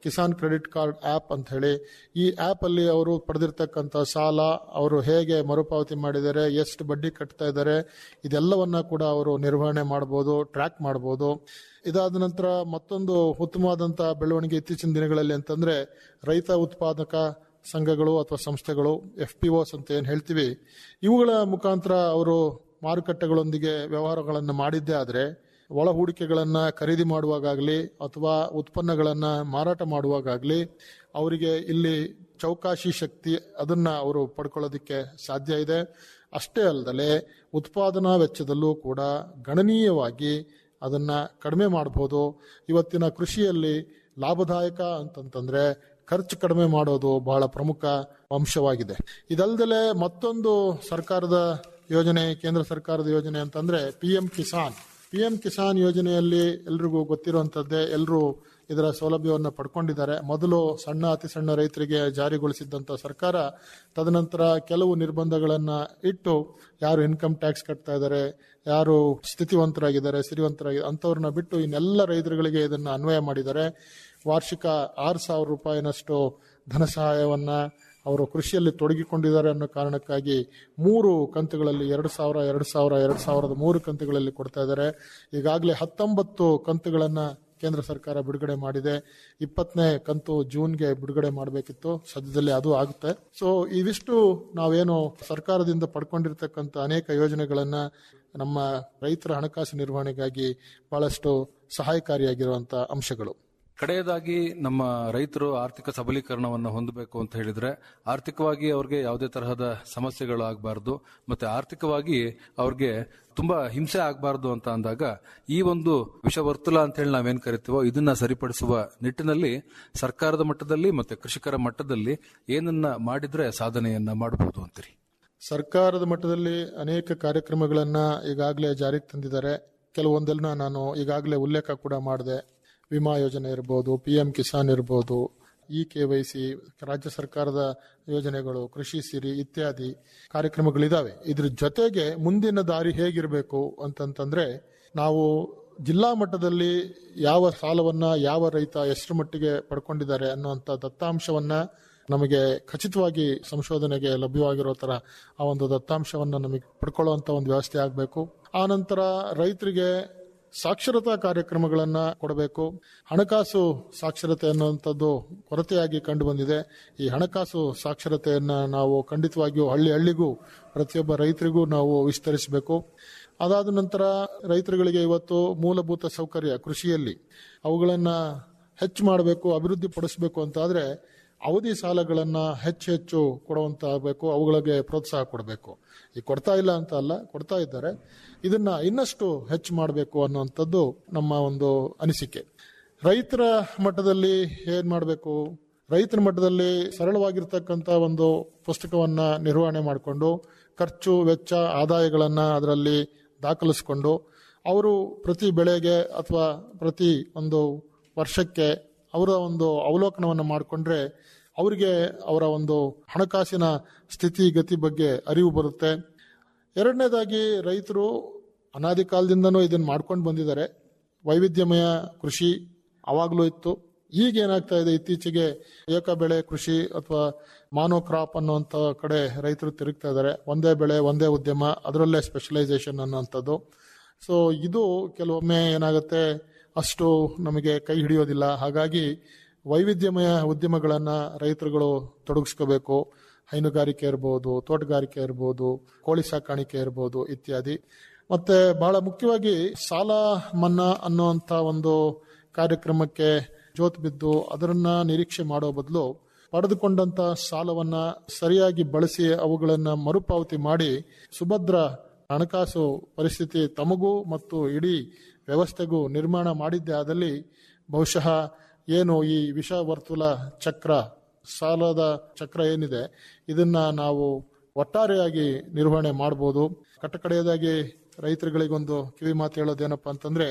ಕಿಸಾನ್ ಕ್ರೆಡಿಟ್ ಕಾರ್ಡ್ ಆ್ಯಪ್ ಅಂತ ಹೇಳಿ ಈ ಆ್ಯಪ್ ಅಲ್ಲಿ ಅವರು ಪಡೆದಿರ್ತಕ್ಕಂಥ ಸಾಲ ಅವರು ಹೇಗೆ ಮರುಪಾವತಿ ಮಾಡಿದ್ದಾರೆ ಎಷ್ಟು ಬಡ್ಡಿ ಕಟ್ತಾ ಇದ್ದಾರೆ ಇದೆಲ್ಲವನ್ನ ಕೂಡ ಅವರು ನಿರ್ವಹಣೆ ಮಾಡಬಹುದು ಟ್ರ್ಯಾಕ್ ಮಾಡಬಹುದು ಇದಾದ ನಂತರ ಮತ್ತೊಂದು ಉತ್ತಮವಾದಂಥ ಬೆಳವಣಿಗೆ ಇತ್ತೀಚಿನ ದಿನಗಳಲ್ಲಿ ಅಂತಂದ್ರೆ ರೈತ ಉತ್ಪಾದಕ ಸಂಘಗಳು ಅಥವಾ ಸಂಸ್ಥೆಗಳು ಎಫ್ ಪಿ ಓಸ್ ಅಂತ ಏನು ಹೇಳ್ತೀವಿ ಇವುಗಳ ಮುಖಾಂತರ ಅವರು ಮಾರುಕಟ್ಟೆಗಳೊಂದಿಗೆ ವ್ಯವಹಾರಗಳನ್ನು ಮಾಡಿದ್ದೇ ಆದರೆ ಒಳ ಹೂಡಿಕೆಗಳನ್ನು ಖರೀದಿ ಮಾಡುವಾಗಲಿ ಅಥವಾ ಉತ್ಪನ್ನಗಳನ್ನು ಮಾರಾಟ ಮಾಡುವಾಗಲಿ ಅವರಿಗೆ ಇಲ್ಲಿ ಚೌಕಾಶಿ ಶಕ್ತಿ ಅದನ್ನ ಅವರು ಪಡ್ಕೊಳ್ಳೋದಕ್ಕೆ ಸಾಧ್ಯ ಇದೆ ಅಷ್ಟೇ ಅಲ್ಲದೆ ಉತ್ಪಾದನಾ ವೆಚ್ಚದಲ್ಲೂ ಕೂಡ ಗಣನೀಯವಾಗಿ ಅದನ್ನ ಕಡಿಮೆ ಮಾಡಬಹುದು ಇವತ್ತಿನ ಕೃಷಿಯಲ್ಲಿ ಲಾಭದಾಯಕ ಅಂತಂತಂದ್ರೆ ಖರ್ಚು ಕಡಿಮೆ ಮಾಡೋದು ಬಹಳ ಪ್ರಮುಖ ಅಂಶವಾಗಿದೆ ಇದಲ್ದಲೆ ಮತ್ತೊಂದು ಸರ್ಕಾರದ ಯೋಜನೆ ಕೇಂದ್ರ ಸರ್ಕಾರದ ಯೋಜನೆ ಅಂತಂದ್ರೆ P M Kisan P M Kisan ಯೋಜನೆಯಲ್ಲಿ ಎಲ್ರಿಗೂ ಗೊತ್ತಿರುವಂತದ್ದೇ ಎಲ್ಲರೂ ಇದರ ಸೌಲಭ್ಯವನ್ನು ಪಡ್ಕೊಂಡಿದ್ದಾರೆ ಮೊದಲು ಸಣ್ಣ ಅತಿ ಸಣ್ಣ ರೈತರಿಗೆ ಜಾರಿಗೊಳಿಸಿದ್ದಂಥ ಸರ್ಕಾರ ತದನಂತರ ಕೆಲವು ನಿರ್ಬಂಧಗಳನ್ನ ಇಟ್ಟು ಯಾರು ಇನ್ಕಮ್ ಟ್ಯಾಕ್ಸ್ ಕಟ್ತಾ ಇದ್ದಾರೆ ಯಾರು ಸ್ಥಿತಿವಂತರಾಗಿದ್ದಾರೆ ಸಿರಿವಂತರಾಗಿದ್ದಾರೆ ಅಂಥವ್ರನ್ನ ಬಿಟ್ಟು ಇನ್ನೆಲ್ಲ ರೈತರುಗಳಿಗೆ ಇದನ್ನು ಅನ್ವಯ ಮಾಡಿದ್ದಾರೆ ವಾರ್ಷಿಕ ಆರು ಸಾವಿರ ರೂಪಾಯಿನಷ್ಟು ಧನ ಸಹಾಯವನ್ನ ಅವರು ಕೃಷಿಯಲ್ಲಿ ತೊಡಗಿಕೊಂಡಿದ್ದಾರೆ ಅನ್ನೋ ಕಾರಣಕ್ಕಾಗಿ ಮೂರು ಕಂತುಗಳಲ್ಲಿ ಎರಡು ಸಾವಿರ ಎರಡು ಸಾವಿರ ಎರಡು ಸಾವಿರದ ಮೂರು ಕಂತುಗಳಲ್ಲಿ ಕೊಡ್ತಾ ಇದ್ದಾರೆ ಈಗಾಗಲೇ ಹತ್ತೊಂಬತ್ತು ಕಂತುಗಳನ್ನ ಕೇಂದ್ರ ಸರ್ಕಾರ ಬಿಡುಗಡೆ ಮಾಡಿದೆ ಇಪ್ಪತ್ತನೇ ಕಂತು ಜೂನ್ಗೆ ಬಿಡುಗಡೆ ಮಾಡಬೇಕಿತ್ತು ಸದ್ಯದಲ್ಲಿ ಅದು ಆಗುತ್ತೆ ಸೊ ಇವಿಷ್ಟು ನಾವೇನು ಸರ್ಕಾರದಿಂದ ಪಡ್ಕೊಂಡಿರ್ತಕ್ಕಂಥ ಅನೇಕ ಯೋಜನೆಗಳನ್ನ ನಮ್ಮ ರೈತರ ಹಣಕಾಸು ನಿರ್ವಹಣೆಗಾಗಿ ಬಹಳಷ್ಟು ಸಹಾಯಕಾರಿಯಾಗಿರುವಂತ ಅಂಶಗಳು ಕಡೆಯದಾಗಿ ನಮ್ಮ ರೈತರು ಆರ್ಥಿಕ ಸಬಲೀಕರಣವನ್ನು ಹೊಂದಬೇಕು ಅಂತ ಹೇಳಿದ್ರೆ ಆರ್ಥಿಕವಾಗಿ ಅವ್ರಿಗೆ ಯಾವುದೇ ತರಹದ ಸಮಸ್ಯೆಗಳು ಆಗಬಾರ್ದು ಮತ್ತೆ ಆರ್ಥಿಕವಾಗಿ ಅವ್ರಿಗೆ ತುಂಬಾ ಹಿಂಸೆ ಆಗಬಾರ್ದು ಅಂತ ಅಂದಾಗ ಈ ಒಂದು ವಿಷವರ್ತುಲ ಅಂತ ಹೇಳಿ ನಾವೇನ್ ಕರಿತೀವೋ ಇದನ್ನ ಸರಿಪಡಿಸುವ ನಿಟ್ಟಿನಲ್ಲಿ ಸರ್ಕಾರದ ಮಟ್ಟದಲ್ಲಿ ಮತ್ತೆ ಕೃಷಿಕರ ಮಟ್ಟದಲ್ಲಿ ಏನನ್ನ ಮಾಡಿದ್ರೆ ಸಾಧನೆಯನ್ನ ಮಾಡಬಹುದು ಅಂತೀರಿ ಸರ್ಕಾರದ ಮಟ್ಟದಲ್ಲಿ ಅನೇಕ ಕಾರ್ಯಕ್ರಮಗಳನ್ನ ಈಗಾಗಲೇ ಜಾರಿಗೆ ತಂದಿದ್ದಾರೆ ಕೆಲವೊಂದನ್ನ ನಾನು ಈಗಾಗಲೇ ಉಲ್ಲೇಖ ಕೂಡ ಮಾಡಿದೆ ವಿಮಾ ಯೋಜನೆ ಇರ್ಬೋದು ಪಿ ಎಂ ಕಿಸಾನ್ ಇರ್ಬೋದು ಇ ಕೆ ವೈ ಸಿ ರಾಜ್ಯ ಸರ್ಕಾರದ ಯೋಜನೆಗಳು ಕೃಷಿ ಸಿರಿ ಇತ್ಯಾದಿ ಕಾರ್ಯಕ್ರಮಗಳಿದಾವೆ ಇದ್ರ ಜೊತೆಗೆ ಮುಂದಿನ ದಾರಿ ಹೇಗಿರಬೇಕು ಅಂತಂತಂದ್ರೆ ನಾವು ಜಿಲ್ಲಾ ಮಟ್ಟದಲ್ಲಿ ಯಾವ ಸಾಲವನ್ನ ಯಾವ ರೈತ ಎಷ್ಟರ ಮಟ್ಟಿಗೆ ಪಡ್ಕೊಂಡಿದ್ದಾರೆ ಅನ್ನುವಂಥ ದತ್ತಾಂಶವನ್ನ ನಮಗೆ ಖಚಿತವಾಗಿ ಸಂಶೋಧನೆಗೆ ಲಭ್ಯವಾಗಿರೋ ತರ ಆ ಒಂದು ದತ್ತಾಂಶವನ್ನ ನಮಗೆ ಪಡ್ಕೊಳ್ಳುವಂತ ಒಂದು ವ್ಯವಸ್ಥೆ ಆಗಬೇಕು ಆ ನಂತರ ರೈತರಿಗೆ ಸಾಕ್ಷರತಾ ಕಾರ್ಯಕ್ರಮಗಳನ್ನ ಕೊಡಬೇಕು ಹಣಕಾಸು ಸಾಕ್ಷರತೆ ಅನ್ನುವಂಥದ್ದು ಕೊರತೆಯಾಗಿ ಕಂಡು ಬಂದಿದೆ ಈ ಹಣಕಾಸು ಸಾಕ್ಷರತೆಯನ್ನ ನಾವು ಖಂಡಿತವಾಗಿಯೂ ಹಳ್ಳಿ ಹಳ್ಳಿಗೂ ಪ್ರತಿಯೊಬ್ಬ ರೈತರಿಗೂ ನಾವು ವಿಸ್ತರಿಸಬೇಕು ಅದಾದ ನಂತರ ರೈತರುಗಳಿಗೆ ಇವತ್ತು ಮೂಲಭೂತ ಸೌಕರ್ಯ ಕೃಷಿಯಲ್ಲಿ ಅವುಗಳನ್ನ ಹೆಚ್ಚು ಮಾಡಬೇಕು ಅಭಿವೃದ್ಧಿ ಪಡಿಸಬೇಕು ಅಂತಾದ್ರೆ ಅವಧಿ ಸಾಲಗಳನ್ನ ಹೆಚ್ಚು ಹೆಚ್ಚು ಕೊಡುವಂತ ಆಗಬೇಕು ಅವುಗಳಿಗೆ ಪ್ರೋತ್ಸಾಹ ಕೊಡಬೇಕು ಈ ಕೊಡ್ತಾ ಇಲ್ಲ ಅಂತ ಅಲ್ಲ ಕೊಡ್ತಾ ಇದ್ದಾರೆ ಇದನ್ನ ಇನ್ನಷ್ಟು ಹೆಚ್ಚು ಮಾಡಬೇಕು ಅನ್ನುವಂಥದ್ದು ನಮ್ಮ ಒಂದು ಅನಿಸಿಕೆ ರೈತರ ಮಟ್ಟದಲ್ಲಿ ಏನ್ ಮಾಡಬೇಕು ರೈತರ ಮಟ್ಟದಲ್ಲಿ ಸರಳವಾಗಿರ್ತಕ್ಕಂಥ ಒಂದು ಪುಸ್ತಕವನ್ನ ನಿರ್ವಹಣೆ ಮಾಡಿಕೊಂಡು ಖರ್ಚು ವೆಚ್ಚ ಆದಾಯಗಳನ್ನ ಅದರಲ್ಲಿ ದಾಖಲಿಸಿಕೊಂಡು ಅವರು ಪ್ರತಿ ಬೆಳೆಗೆ ಅಥವಾ ಪ್ರತಿ ಒಂದು ವರ್ಷಕ್ಕೆ ಅವರ ಒಂದು ಅವಲೋಕನವನ್ನು ಮಾಡಿಕೊಂಡ್ರೆ ಅವರಿಗೆ ಅವರ ಒಂದು ಹಣಕಾಸಿನ ಸ್ಥಿತಿ ಗತಿ ಬಗ್ಗೆ ಅರಿವು ಬರುತ್ತೆ ಎರಡನೇದಾಗಿ ರೈತರು ಅನಾದಿ ಕಾಲದಿಂದನೂ ಇದನ್ನು ಮಾಡ್ಕೊಂಡು ಬಂದಿದ್ದಾರೆ ವೈವಿಧ್ಯಮಯ ಕೃಷಿ ಅವಾಗಲೂ ಇತ್ತು ಈಗ ಏನಾಗ್ತಾ ಇದೆ ಇತ್ತೀಚೆಗೆ ಏಕ ಬೆಳೆ ಕೃಷಿ ಅಥವಾ ಮಾನೋ ಕ್ರಾಪ್ ಅನ್ನುವಂಥ ಕಡೆ ರೈತರು ತಿರುಗ್ತಾ ಇದ್ದಾರೆ ಒಂದೇ ಬೆಳೆ ಒಂದೇ ಉದ್ಯಮ ಅದರಲ್ಲೇ ಸ್ಪೆಷಲೈಸೇಷನ್ ಅನ್ನುವಂಥದ್ದು ಸೊ ಇದು ಕೆಲವೊಮ್ಮೆ ಏನಾಗುತ್ತೆ ಅಷ್ಟು ನಮಗೆ ಕೈ ಹಿಡಿಯೋದಿಲ್ಲ ಹಾಗಾಗಿ ವೈವಿಧ್ಯಮಯ ಉದ್ಯಮಗಳನ್ನ ರೈತರುಗಳು ತೊಡಗಿಸ್ಕೋಬೇಕು ಹೈನುಗಾರಿಕೆ ಇರ್ಬೋದು ತೋಟಗಾರಿಕೆ ಇರ್ಬೋದು ಕೋಳಿ ಸಾಕಾಣಿಕೆ ಇರ್ಬೋದು ಇತ್ಯಾದಿ ಮತ್ತೆ ಬಹಳ ಮುಖ್ಯವಾಗಿ ಸಾಲ ಮನ್ನಾ ಅನ್ನುವಂಥ ಒಂದು ಕಾರ್ಯಕ್ರಮಕ್ಕೆ ಜೋತ್ ಬಿದ್ದು ಅದರನ್ನ ನಿರೀಕ್ಷೆ ಮಾಡೋ ಬದಲು ಪಡೆದುಕೊಂಡಂತ ಸಾಲವನ್ನ ಸರಿಯಾಗಿ ಬಳಸಿ ಅವುಗಳನ್ನ ಮರುಪಾವತಿ ಮಾಡಿ ಸುಭದ್ರ ಹಣಕಾಸು ಪರಿಸ್ಥಿತಿ ತಮಗೂ ಮತ್ತು ಇಡೀ ವ್ಯವಸ್ಥೆಗೂ ನಿರ್ಮಾಣ ಮಾಡಿದ್ದೇ ಆದಲ್ಲಿ ಬಹುಶಃ ಏನು ಈ ವಿಷ ವರ್ತುಲ ಚಕ್ರ ಸಾಲದ ಚಕ್ರ ಏನಿದೆ ಇದನ್ನ ನಾವು ಒಟ್ಟಾರೆಯಾಗಿ ನಿರ್ವಹಣೆ ಮಾಡಬಹುದು ಕಟ್ಟಕಡೆಯದಾಗಿ ರೈತರುಗಳಿಗೊಂದು ಕಿವಿ ಮಾತು ಹೇಳೋದೇನಪ್ಪ ಅಂತಂದ್ರೆ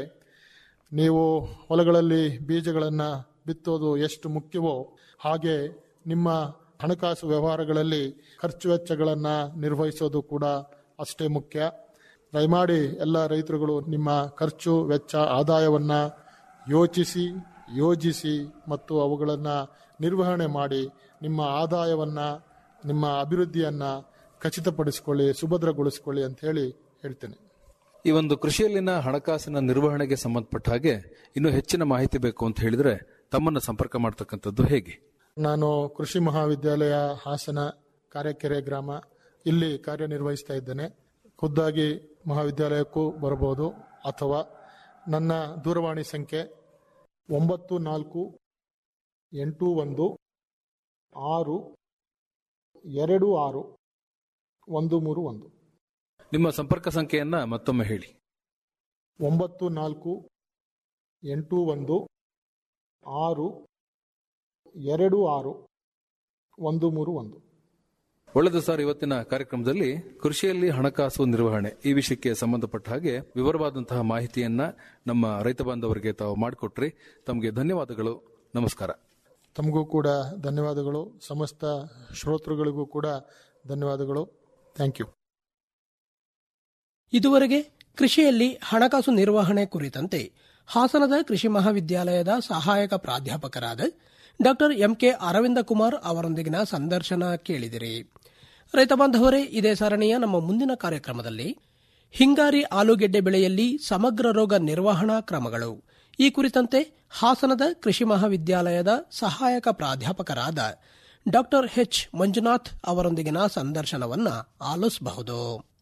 ನೀವು ಹೊಲಗಳಲ್ಲಿ ಬೀಜಗಳನ್ನ ಬಿತ್ತೋದು ಎಷ್ಟು ಮುಖ್ಯವೋ ಹಾಗೆ ನಿಮ್ಮ ಹಣಕಾಸು ವ್ಯವಹಾರಗಳಲ್ಲಿ ಖರ್ಚು ವೆಚ್ಚಗಳನ್ನ ನಿರ್ವಹಿಸೋದು ಕೂಡ ಅಷ್ಟೇ ಮುಖ್ಯ ದಯಮಾಡಿ ಎಲ್ಲ ರೈತರುಗಳು ನಿಮ್ಮ ಖರ್ಚು ವೆಚ್ಚ ಆದಾಯವನ್ನ ಯೋಚಿಸಿ ಯೋಜಿಸಿ ಮತ್ತು ಅವುಗಳನ್ನು ನಿರ್ವಹಣೆ ಮಾಡಿ ನಿಮ್ಮ ಆದಾಯವನ್ನು ನಿಮ್ಮ ಅಭಿವೃದ್ಧಿಯನ್ನು ಖಚಿತಪಡಿಸಿಕೊಳ್ಳಿ ಸುಭದ್ರಗೊಳಿಸಿಕೊಳ್ಳಿ ಅಂತ ಹೇಳಿ ಹೇಳ್ತೇನೆ ಈ ಒಂದು ಕೃಷಿಯಲ್ಲಿನ ಹಣಕಾಸಿನ ನಿರ್ವಹಣೆಗೆ ಸಂಬಂಧಪಟ್ಟ ಹಾಗೆ ಇನ್ನೂ ಹೆಚ್ಚಿನ ಮಾಹಿತಿ ಬೇಕು ಅಂತ ಹೇಳಿದ್ರೆ ತಮ್ಮನ್ನ ಸಂಪರ್ಕ ಮಾಡ್ತಕ್ಕಂಥದ್ದು ಹೇಗೆ ನಾನು ಕೃಷಿ ಮಹಾವಿದ್ಯಾಲಯ ಹಾಸನ ಕಾರೆಕೆರೆ ಗ್ರಾಮ ಇಲ್ಲಿ ಕಾರ್ಯನಿರ್ವಹಿಸ್ತಾ ಇದ್ದೇನೆ ಖುದ್ದಾಗಿ ಮಹಾವಿದ್ಯಾಲಯಕ್ಕೂ ಬರಬಹುದು ಅಥವಾ ನನ್ನ ದೂರವಾಣಿ ಸಂಖ್ಯೆ ಒಂಬತ್ತು ನಾಲ್ಕು ಎಂಟು ಒಂದು ಆರು ಎರಡು ಆರು ಒಂದು ಮೂರು ಒಂದು ನಿಮ್ಮ ಸಂಪರ್ಕ ಸಂಖ್ಯೆಯನ್ನ ಮತ್ತೊಮ್ಮೆ ಹೇಳಿ ಒಂಬತ್ತು ನಾಲ್ಕು ಎಂಟು ಒಂದು ಆರು ಎರಡು ಆರು ಒಂದು ಮೂರು ಒಂದು ಒಳ್ಳೆಯದು ಸರ್ ಇವತ್ತಿನ ಕಾರ್ಯಕ್ರಮದಲ್ಲಿ ಕೃಷಿಯಲ್ಲಿ ಹಣಕಾಸು ನಿರ್ವಹಣೆ ಈ ವಿಷಯಕ್ಕೆ ಸಂಬಂಧಪಟ್ಟ ಹಾಗೆ ವಿವರವಾದಂತಹ ಮಾಹಿತಿಯನ್ನ ನಮ್ಮ ರೈತ ಬಾಂಧವರಿಗೆ ತಾವು ಮಾಡಿಕೊಟ್ರಿ ತಮಗೆ ಧನ್ಯವಾದಗಳು ನಮಸ್ಕಾರ ತಮಗೂ ಕೂಡ ಧನ್ಯವಾದಗಳು ಸಮಸ್ತ ಶ್ರೋತೃಗಳಿಗೂ ಕೂಡ ಧನ್ಯವಾದಗಳು ಥ್ಯಾಂಕ್ ಯು ಇದುವರೆಗೆ ಕೃಷಿಯಲ್ಲಿ ಹಣಕಾಸು ನಿರ್ವಹಣೆ ಕುರಿತಂತೆ ಹಾಸನದ ಕೃಷಿ ಮಹಾವಿದ್ಯಾಲಯದ ಸಹಾಯಕ ಪ್ರಾಧ್ಯಾಪಕರಾದ ಡಾಕ್ಟರ್ ಎಂಕೆ ಅರವಿಂದ ಕುಮಾರ್ ಅವರೊಂದಿಗಿನ ಸಂದರ್ಶನ ಕೇಳಿದಿರಿ ರೈತ ಬಾಂಧವರೇ ಇದೇ ಸರಣಿಯ ನಮ್ಮ ಮುಂದಿನ ಕಾರ್ಯಕ್ರಮದಲ್ಲಿ ಹಿಂಗಾರಿ ಆಲೂಗೆಡ್ಡೆ ಬೆಳೆಯಲ್ಲಿ ಸಮಗ್ರ ರೋಗ ನಿರ್ವಹಣಾ ಕ್ರಮಗಳು ಈ ಕುರಿತಂತೆ ಹಾಸನದ ಕೃಷಿ ಮಹಾವಿದ್ಯಾಲಯದ ಸಹಾಯಕ ಪ್ರಾಧ್ಯಾಪಕರಾದ ಡಾಕ್ಟರ್ ಎಚ್ ಮಂಜುನಾಥ್ ಅವರೊಂದಿಗಿನ ಸಂದರ್ಶನವನ್ನ ಆಲಿಸಬಹುದು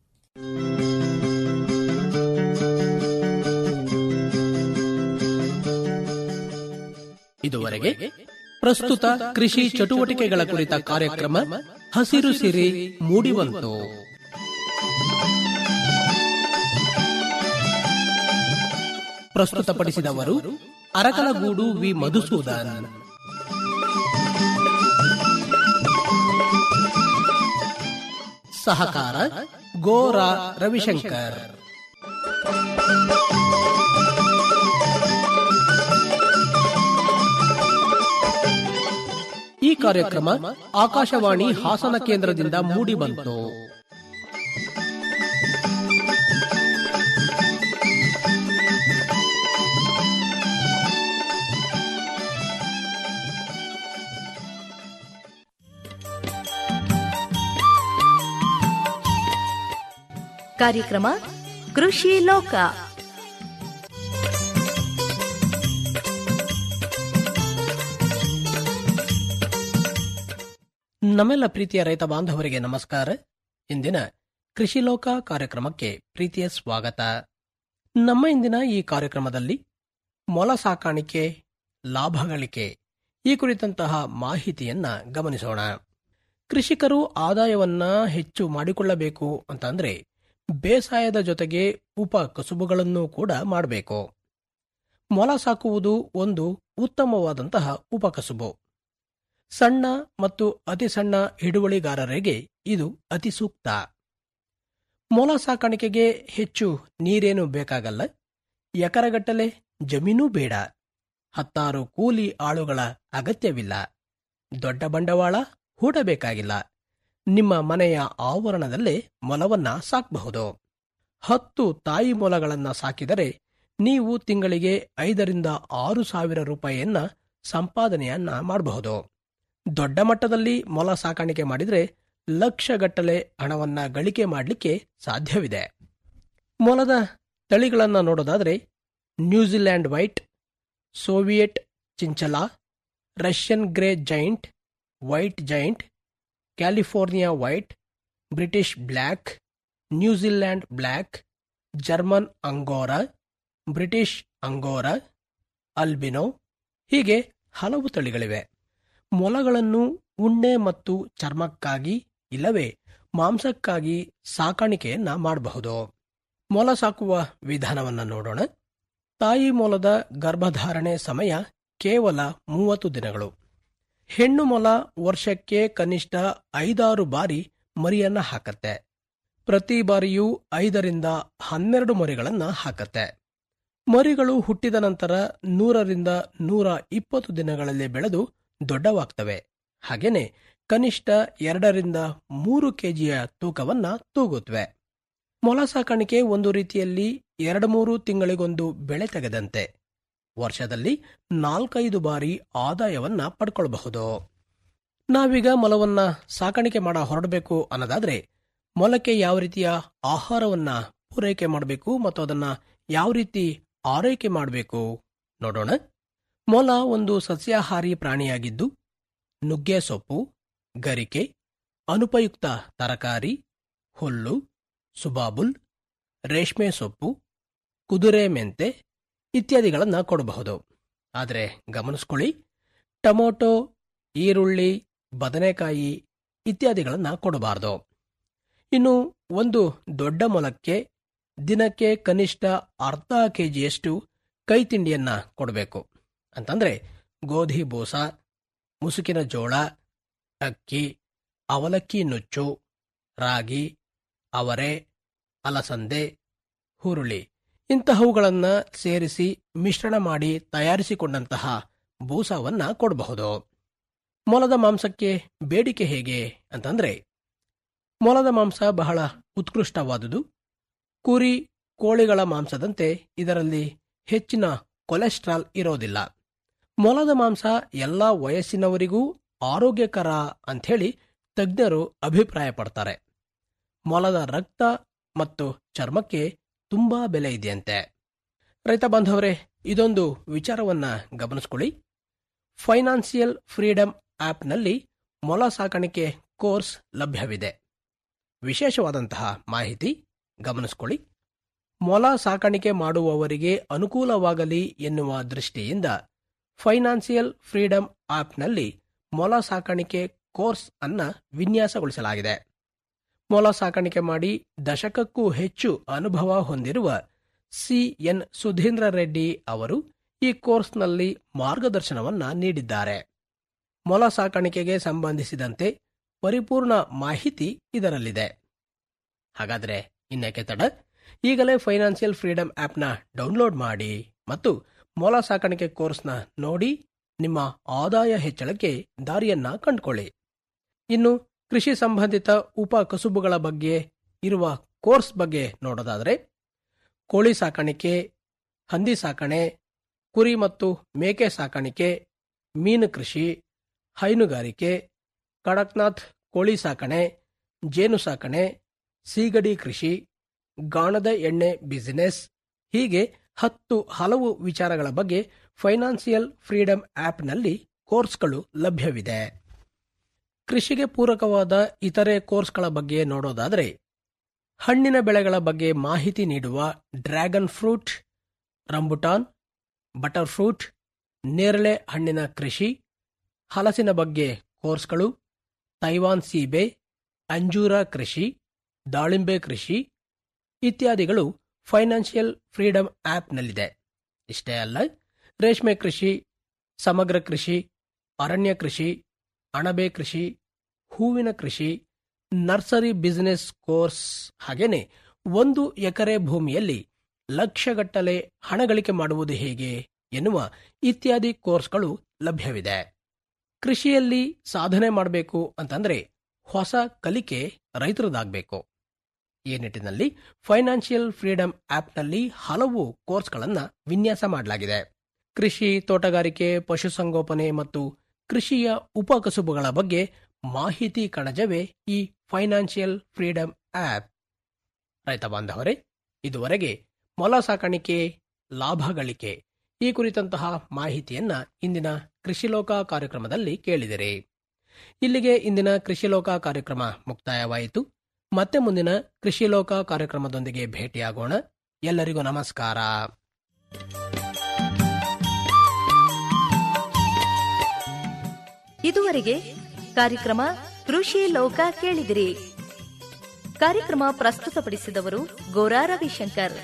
ಇದುವರೆಗೆ ಪ್ರಸ್ತುತ ಕೃಷಿ ಚಟುವಟಿಕೆಗಳ ಕುರಿತ ಕಾರ್ಯಕ್ರಮ ಹಸಿರು ಸಿರಿ ಮೂಡಿಬಂತು ಪ್ರಸ್ತುತಪಡಿಸಿದವರು ಅರಕಲಗೂಡು ವಿ ಮಧುಸೂದನ್ ಸಹಕಾರ ಗೋರಾ ರವಿಶಂಕರ್ ಈ ಕಾರ್ಯಕ್ರಮ ಆಕಾಶವಾಣಿ ಹಾಸನ ಕೇಂದ್ರದಿಂದ ಮೂಡಿಬಂತು ಕಾರ್ಯಕ್ರಮ ಕೃಷಿ ಲೋಕ ನಮ್ಮೆಲ್ಲ ಪ್ರೀತಿಯ ರೈತ ಬಾಂಧವರಿಗೆ ನಮಸ್ಕಾರ ಇಂದಿನ ಕೃಷಿ ಲೋಕ ಕಾರ್ಯಕ್ರಮಕ್ಕೆ ಪ್ರೀತಿಯ ಸ್ವಾಗತ ನಮ್ಮ ಇಂದಿನ ಈ ಕಾರ್ಯಕ್ರಮದಲ್ಲಿ ಮೊಲ ಸಾಕಾಣಿಕೆ ಲಾಭ ಗಳಿಕೆ ಈ ಕುರಿತಂತಹ ಮಾಹಿತಿಯನ್ನ ಗಮನಿಸೋಣ ಕೃಷಿಕರು ಆದಾಯವನ್ನ ಹೆಚ್ಚು ಮಾಡಿಕೊಳ್ಳಬೇಕು ಅಂತಂದ್ರೆ ಬೇಸಾಯದ ಜೊತೆಗೆ ಉಪ ಕಸುಬುಗಳನ್ನು ಕೂಡ ಮಾಡಬೇಕು ಮೊಲ ಸಾಕುವುದು ಒಂದು ಉತ್ತಮವಾದಂತಹ ಉಪಕಸುಬು ಸಣ್ಣ ಮತ್ತು ಅತಿ ಸಣ್ಣ ಹಿಡುವಳಿಗಾರರಿಗೆ ಇದು ಅತಿ ಸೂಕ್ತ ಮೊಲ ಸಾಕಾಣಿಕೆಗೆ ಹೆಚ್ಚು ನೀರೇನು ಬೇಕಾಗಲ್ಲ ಎಕರಗಟ್ಟಲೆ ಜಮೀನೂ ಬೇಡ ಹತ್ತಾರು ಕೂಲಿ ಆಳುಗಳ ಅಗತ್ಯವಿಲ್ಲ ದೊಡ್ಡ ಬಂಡವಾಳ ಹೂಡಬೇಕಾಗಿಲ್ಲ ನಿಮ್ಮ ಮನೆಯ ಆವರಣದಲ್ಲೇ ಮೊಲವನ್ನ ಸಾಕಬಹುದು ಹತ್ತು ತಾಯಿ ಮೊಲಗಳನ್ನ ಸಾಕಿದರೆ ನೀವು ತಿಂಗಳಿಗೆ ಐದರಿಂದ ಆರು ಸಾವಿರ ರೂಪಾಯಿಯನ್ನ ಸಂಪಾದನೆಯನ್ನ ಮಾಡಬಹುದು ದೊಡ್ಡ ಮಟ್ಟದಲ್ಲಿ ಮೊಲ ಸಾಕಾಣಿಕೆ ಮಾಡಿದರೆ ಲಕ್ಷಗಟ್ಟಲೆ ಹಣವನ್ನ ಗಳಿಕೆ ಮಾಡಲಿಕ್ಕೆ ಸಾಧ್ಯವಿದೆ ಮೊಲದ ತಳಿಗಳನ್ನ ನೋಡೋದಾದ್ರೆ New Zealand white Soviet chinchilla Russian grey giant white giant California white British black New Zealand black German angora British angora albino ಹೀಗೆ ಹಲವು ತಳಿಗಳಿವೆ ಮೊಲಗಳನ್ನು ಉಣ್ಣೆ ಮತ್ತು ಚರ್ಮಕ್ಕಾಗಿ ಇಲ್ಲವೇ ಮಾಂಸಕ್ಕಾಗಿ ಸಾಕಾಣಿಕೆಯನ್ನ ಮಾಡಬಹುದು ಮೊಲ ಸಾಕುವ ವಿಧಾನವನ್ನ ನೋಡೋಣ ತಾಯಿ ಮೊಲದ ಗರ್ಭಧಾರಣೆ ಸಮಯ ಕೇವಲ ಮೂವತ್ತು ದಿನಗಳು ಹೆಣ್ಣು ಮೊಲ ವರ್ಷಕ್ಕೆ ಕನಿಷ್ಠ ಐದಾರು ಬಾರಿ ಮರಿಯನ್ನ ಹಾಕತ್ತೆ ಪ್ರತಿ ಬಾರಿಯೂ ಐದರಿಂದ ಹನ್ನೆರಡು ಮರಿಗಳನ್ನ ಹಾಕತ್ತೆ ಮರಿಗಳು ಹುಟ್ಟಿದ ನಂತರ ನೂರರಿಂದ ನೂರ ಇಪ್ಪತ್ತು ದಿನಗಳಲ್ಲಿ ಬೆಳೆದು ದೊಡ್ಡವಾಗ್ತವೆ ಹಾಗೇನೆ ಕನಿಷ್ಠ ಎರಡರಿಂದ ಮೂರು ಕೆಜಿಯ ತೂಕವನ್ನ ತೂಗುತ್ತವೆ ಮೊಲ ಸಾಕಾಣಿಕೆ ಒಂದು ರೀತಿಯಲ್ಲಿ ಎರಡು ಮೂರು ತಿಂಗಳಿಗೊಂದು ಬೆಳೆ ತೆಗೆದಂತೆ ವರ್ಷದಲ್ಲಿ ನಾಲ್ಕೈದು ಬಾರಿ ಆದಾಯವನ್ನ ಪಡ್ಕೊಳ್ಬಹುದು ನಾವೀಗ ಮೊಲವನ್ನ ಸಾಕಾಣಿಕೆ ಮಾಡ ಹೊರಡಬೇಕು ಅನ್ನೋದಾದ್ರೆ ಮೊಲಕ್ಕೆ ಯಾವ ರೀತಿಯ ಆಹಾರವನ್ನ ಪೂರೈಕೆ ಮಾಡಬೇಕು ಮತ್ತು ಅದನ್ನ ಯಾವ ರೀತಿ ಆರೈಕೆ ಮಾಡಬೇಕು ನೋಡೋಣ ಮೊಲ ಒಂದು ಸಸ್ಯಾಹಾರಿ ಪ್ರಾಣಿಯಾಗಿದ್ದು ನುಗ್ಗೆ ಸೊಪ್ಪು ಗರಿಕೆ ಅನುಪಯುಕ್ತ ತರಕಾರಿ ಹುಲ್ಲು ಸುಬಾಬುಲ್ ರೇಷ್ಮೆ ಸೊಪ್ಪು ಕುದುರೆ ಮೆಂತೆ ಇತ್ಯಾದಿಗಳನ್ನು ಕೊಡಬಹುದು ಆದರೆ ಗಮನಿಸ್ಕೊಳ್ಳಿ ಟೊಮೊಟೊ ಈರುಳ್ಳಿ ಬದನೆಕಾಯಿ ಇತ್ಯಾದಿಗಳನ್ನು ಕೊಡಬಾರದು ಇನ್ನು ಒಂದು ದೊಡ್ಡ ಮೊಲಕ್ಕೆ ದಿನಕ್ಕೆ ಕನಿಷ್ಠ ಅರ್ಧ ಕೆಜಿಯಷ್ಟು ಕೈ ತಿಂಡಿಯನ್ನ ಕೊಡಬೇಕು ಅಂತಂದ್ರೆ ಗೋಧಿ ಬೂಸ ಮುಸುಕಿನ ಜೋಳ ಅಕ್ಕಿ ಅವಲಕ್ಕಿ ನುಚ್ಚು ರಾಗಿ ಅವರೆ ಅಲಸಂದೆ ಹುರುಳಿ ಇಂತಹವುಗಳನ್ನ ಸೇರಿಸಿ ಮಿಶ್ರಣ ಮಾಡಿ ತಯಾರಿಸಿಕೊಂಡಂತಹ ಬೂಸವನ್ನ ಕೊಡಬಹುದು ಮೊಲದ ಮಾಂಸಕ್ಕೆ ಬೇಡಿಕೆ ಹೇಗೆ ಅಂತಂದ್ರೆ ಮೊಲದ ಮಾಂಸ ಬಹಳ ಉತ್ಕೃಷ್ಟವಾದುದು ಕುರಿ ಕೋಳಿಗಳ ಮಾಂಸದಂತೆ ಇದರಲ್ಲಿ ಹೆಚ್ಚಿನ ಕೊಲೆಸ್ಟ್ರಾಲ್ ಇರೋದಿಲ್ಲ ಮೊಲದ ಮಾಂಸ ಎಲ್ಲ ವಯಸ್ಸಿನವರಿಗೂ ಆರೋಗ್ಯಕರ ಅಂಥೇಳಿ ತಜ್ಞರು ಅಭಿಪ್ರಾಯ ಪಡ್ತಾರೆ ಮೊಲದ ರಕ್ತ ಮತ್ತು ಚರ್ಮಕ್ಕೆ ತುಂಬಾ ಬೆಲೆ ಇದೆಯಂತೆ ರೈತ ಬಾಂಧವರೇ ಇದೊಂದು ವಿಚಾರವನ್ನ ಗಮನಿಸ್ಕೊಳ್ಳಿ ಫೈನಾನ್ಸಿಯಲ್ ಫ್ರೀಡಮ್ ಆಪ್ನಲ್ಲಿ ಮೊಲ ಸಾಕಾಣಿಕೆ ಕೋರ್ಸ್ ಲಭ್ಯವಿದೆ ವಿಶೇಷವಾದಂತಹ ಮಾಹಿತಿ ಗಮನಿಸ್ಕೊಳ್ಳಿ ಮೊಲ ಸಾಕಾಣಿಕೆ ಮಾಡುವವರಿಗೆ ಅನುಕೂಲವಾಗಲಿ ಎನ್ನುವ ದೃಷ್ಟಿಯಿಂದ ಫೈನಾನ್ಸಿಯಲ್ ಫ್ರೀಡಮ್ ಆಪ್ನಲ್ಲಿ ಮೊಲ ಸಾಕಾಣಿಕೆ ಕೋರ್ಸ್ ಅನ್ನ ವಿನ್ಯಾಸಗೊಳಿಸಲಾಗಿದೆ ಮೊಲ ಸಾಕಾಣಿಕೆ ಮಾಡಿ ದಶಕಕ್ಕೂ ಹೆಚ್ಚು ಅನುಭವ ಹೊಂದಿರುವ ಸಿಎನ್ ಸುಧೀಂದ್ರ ರೆಡ್ಡಿ ಅವರು ಈ ಕೋರ್ಸ್ನಲ್ಲಿ ಮಾರ್ಗದರ್ಶನವನ್ನ ನೀಡಿದ್ದಾರೆ ಮೊಲ ಸಾಕಾಣಿಕೆಗೆ ಸಂಬಂಧಿಸಿದಂತೆ ಪರಿಪೂರ್ಣ ಮಾಹಿತಿ ಇದರಲ್ಲಿದೆ ಹಾಗಾದ್ರೆ ಇನ್ನೇಕೆ ತಡ ಈಗಲೇ ಫೈನಾನ್ಸಿಯಲ್ ಫ್ರೀಡಮ್ ಆಪ್ನ ಡೌನ್ಲೋಡ್ ಮಾಡಿ ಮತ್ತು ಮೊಲ ಸಾಕಾಣಿಕೆ ಕೋರ್ಸ್ನ ನೋಡಿ ನಿಮ್ಮ ಆದಾಯ ಹೆಚ್ಚಳಕ್ಕೆ ದಾರಿಯನ್ನ ಕಂಡುಕೊಳ್ಳಿ ಇನ್ನು ಕೃಷಿ ಸಂಬಂಧಿತ ಉಪ ಕಸುಬುಗಳ ಬಗ್ಗೆ ಇರುವ ಕೋರ್ಸ್ ಬಗ್ಗೆ ನೋಡೋದಾದರೆ ಕೋಳಿ ಸಾಕಾಣಿಕೆ ಹಂದಿ ಸಾಕಣೆ ಕುರಿ ಮತ್ತು ಮೇಕೆ ಸಾಕಾಣಿಕೆ ಮೀನು ಕೃಷಿ ಹೈನುಗಾರಿಕೆ ಕಡಕ್ನಾಥ್ ಕೋಳಿ ಸಾಕಣೆ ಜೇನು ಸಾಕಣೆ ಸೀಗಡಿ ಕೃಷಿ ಗಾಣದ ಎಣ್ಣೆ ಬಿಸಿನೆಸ್ ಹೀಗೆ ಹತ್ತು ಹಲವು ವಿಚಾರಗಳ ಬಗ್ಗೆ ಫೈನಾನ್ಸಿಯಲ್ ಫ್ರೀಡಮ್ ಆಪ್ನಲ್ಲಿ ಕೋರ್ಸ್ಗಳು ಲಭ್ಯವಿದೆ ಕೃಷಿಗೆ ಪೂರಕವಾದ ಇತರೆ ಕೋರ್ಸ್ಗಳ ಬಗ್ಗೆ ನೋಡೋದಾದರೆ ಹಣ್ಣಿನ ಬೆಳೆಗಳ ಬಗ್ಗೆ ಮಾಹಿತಿ ನೀಡುವ dragon fruit rambutan butter fruit ನೇರಳೆ ಹಣ್ಣಿನ ಕೃಷಿ ಹಲಸಿನ ಬಗ್ಗೆ ಕೋರ್ಸ್ಗಳು ತೈವಾನ್ ಸೀಬೆ ಅಂಜೂರ ಕೃಷಿ ದಾಳಿಂಬೆ ಕೃಷಿ ಇತ್ಯಾದಿಗಳು ಫೈನಾನ್ಷಿಯಲ್ ಫ್ರೀಡಮ್ ಆಪ್ನಲ್ಲಿದೆ ಇಷ್ಟೇ ಅಲ್ಲ ರೇಷ್ಮೆ ಕೃಷಿ ಸಮಗ್ರ ಕೃಷಿ ಅರಣ್ಯ ಕೃಷಿ ಅಣಬೆ ಕೃಷಿ ಹೂವಿನ ಕೃಷಿ ನರ್ಸರಿ ಬಿಸಿನೆಸ್ ಕೋರ್ಸ್ ಹಾಗೇನೆ ಒಂದು ಎಕರೆ ಭೂಮಿಯಲ್ಲಿ ಲಕ್ಷಗಟ್ಟಲೆ ಹಣ ಗಳಿಕೆ ಮಾಡುವುದು ಹೇಗೆ ಎನ್ನುವ ಇತ್ಯಾದಿ ಕೋರ್ಸ್ಗಳು ಲಭ್ಯವಿದೆ ಕೃಷಿಯಲ್ಲಿ ಸಾಧನೆ ಮಾಡಬೇಕು ಅಂತಂದ್ರೆ ಹೊಸ ಕಲಿಕೆ ರೈತರದಾಗಬೇಕು ಈ ನಿಟ್ಟಿನಲ್ಲಿ ಫೈನಾನ್ಷಿಯಲ್ ಫ್ರೀಡಮ್ ಆಪ್ನಲ್ಲಿ ಹಲವು ಕೋರ್ಸ್ಗಳನ್ನು ವಿನ್ಯಾಸ ಮಾಡಲಾಗಿದೆ ಕೃಷಿ ತೋಟಗಾರಿಕೆ ಪಶುಸಂಗೋಪನೆ ಮತ್ತು ಕೃಷಿಯ ಉಪಕಸುಬುಗಳ ಬಗ್ಗೆ ಮಾಹಿತಿ ಕಣಜವೇ ಈ ಫೈನಾನ್ಷಿಯಲ್ ಫ್ರೀಡಮ್ ಆಪ್ ರೈತ ಬಾಂಧವರೇ ಇದುವರೆಗೆ ಮೊಲ ಸಾಕಾಣಿಕೆ ಲಾಭ ಗಳಿಕೆ ಈ ಕುರಿತಂತಹ ಮಾಹಿತಿಯನ್ನ ಇಂದಿನ ಕೃಷಿಲೋಕ ಕಾರ್ಯಕ್ರಮದಲ್ಲಿ ಕೇಳಿದಿರಿ ಇಲ್ಲಿಗೆ ಇಂದಿನ ಕೃಷಿಲೋಕ ಕಾರ್ಯಕ್ರಮ ಮುಕ್ತಾಯವಾಯಿತು ಮತ್ತೆ ಮುಂದಿನ ಕೃಷಿಲೋಕ ಕಾರ್ಯಕ್ರಮದೊಂದಿಗೆ ಭೇಟಿಯಾಗೋಣ ಎಲ್ಲರಿಗೂ ನಮಸ್ಕಾರ ಇದುವರೆಗೆ ಕಾರ್ಯಕ್ರಮ ಕೃಷಿ ಲೋಕ ಕೇಳಿದಿರಿ ಕಾರ್ಯಕ್ರಮ ಪ್ರಸ್ತುತಪಡಿಸಿದವರು ಗೋರಾ ರವಿಶಂಕರ್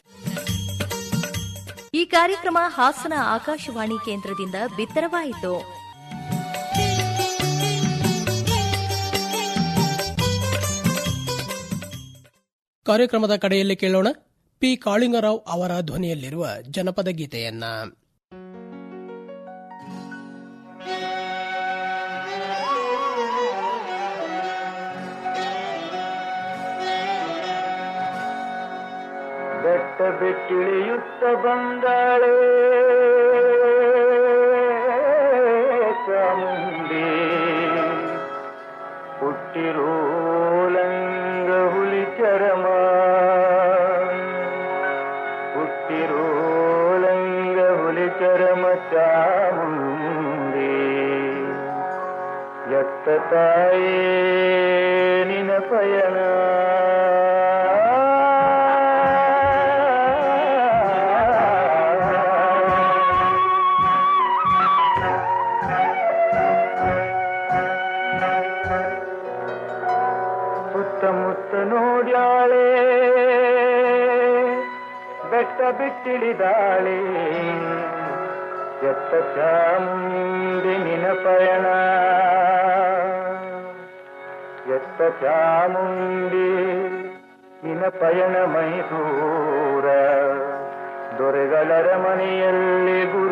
ಈ ಕಾರ್ಯಕ್ರಮ ಹಾಸನ ಆಕಾಶವಾಣಿ ಕೇಂದ್ರದಿಂದ ಬಿತ್ತರವಾಯಿತು ಕಾರ್ಯಕ್ರಮದ ಕಡೆಯಲ್ಲಿ ಕೇಳೋಣ ಪಿ ಕಾಳಿಂಗರಾವ್ ಅವರ ಧ್ವನಿಯಲ್ಲಿರುವ ಜನಪದ ಗೀತೆಯನ್ನ ಬೆಟ್ಟ ಬೆಟ್ಟ ಬಿಟ್ಟಿಳಿಯುತ್ತ ಬಂದಾಳೆ ಚಾಮುಂಡಿ ಹುಟ್ಟಿರೋ ಲಂಗ ಹುಲಿ ಚರಮ ಹುಟ್ಟಿರೋ ಲಂಗ ಹುಲಿ ಚರಮ ಚಾಮುಂಡಿ ಎತ್ತ ತಾಯೇ ನಿನ ಪಯಣ ಸುತ್ತಮುತ್ತ ನೋಡ್ಯಾಳೆ ಬೆಟ್ಟ ಬಿಟ್ಟಿಳಿದಾಳೆ ಎತ್ತ ಚಾಮುಂಡಿ ನಿನ ಪಯಣ ಎತ್ತ ಚಾಮುಂಡಿ ನಿನ ಪಯಣ ಮೈಸೂರ ದೊರೆಗಳರ ಮನೆಯಲ್ಲಿ ಗುರು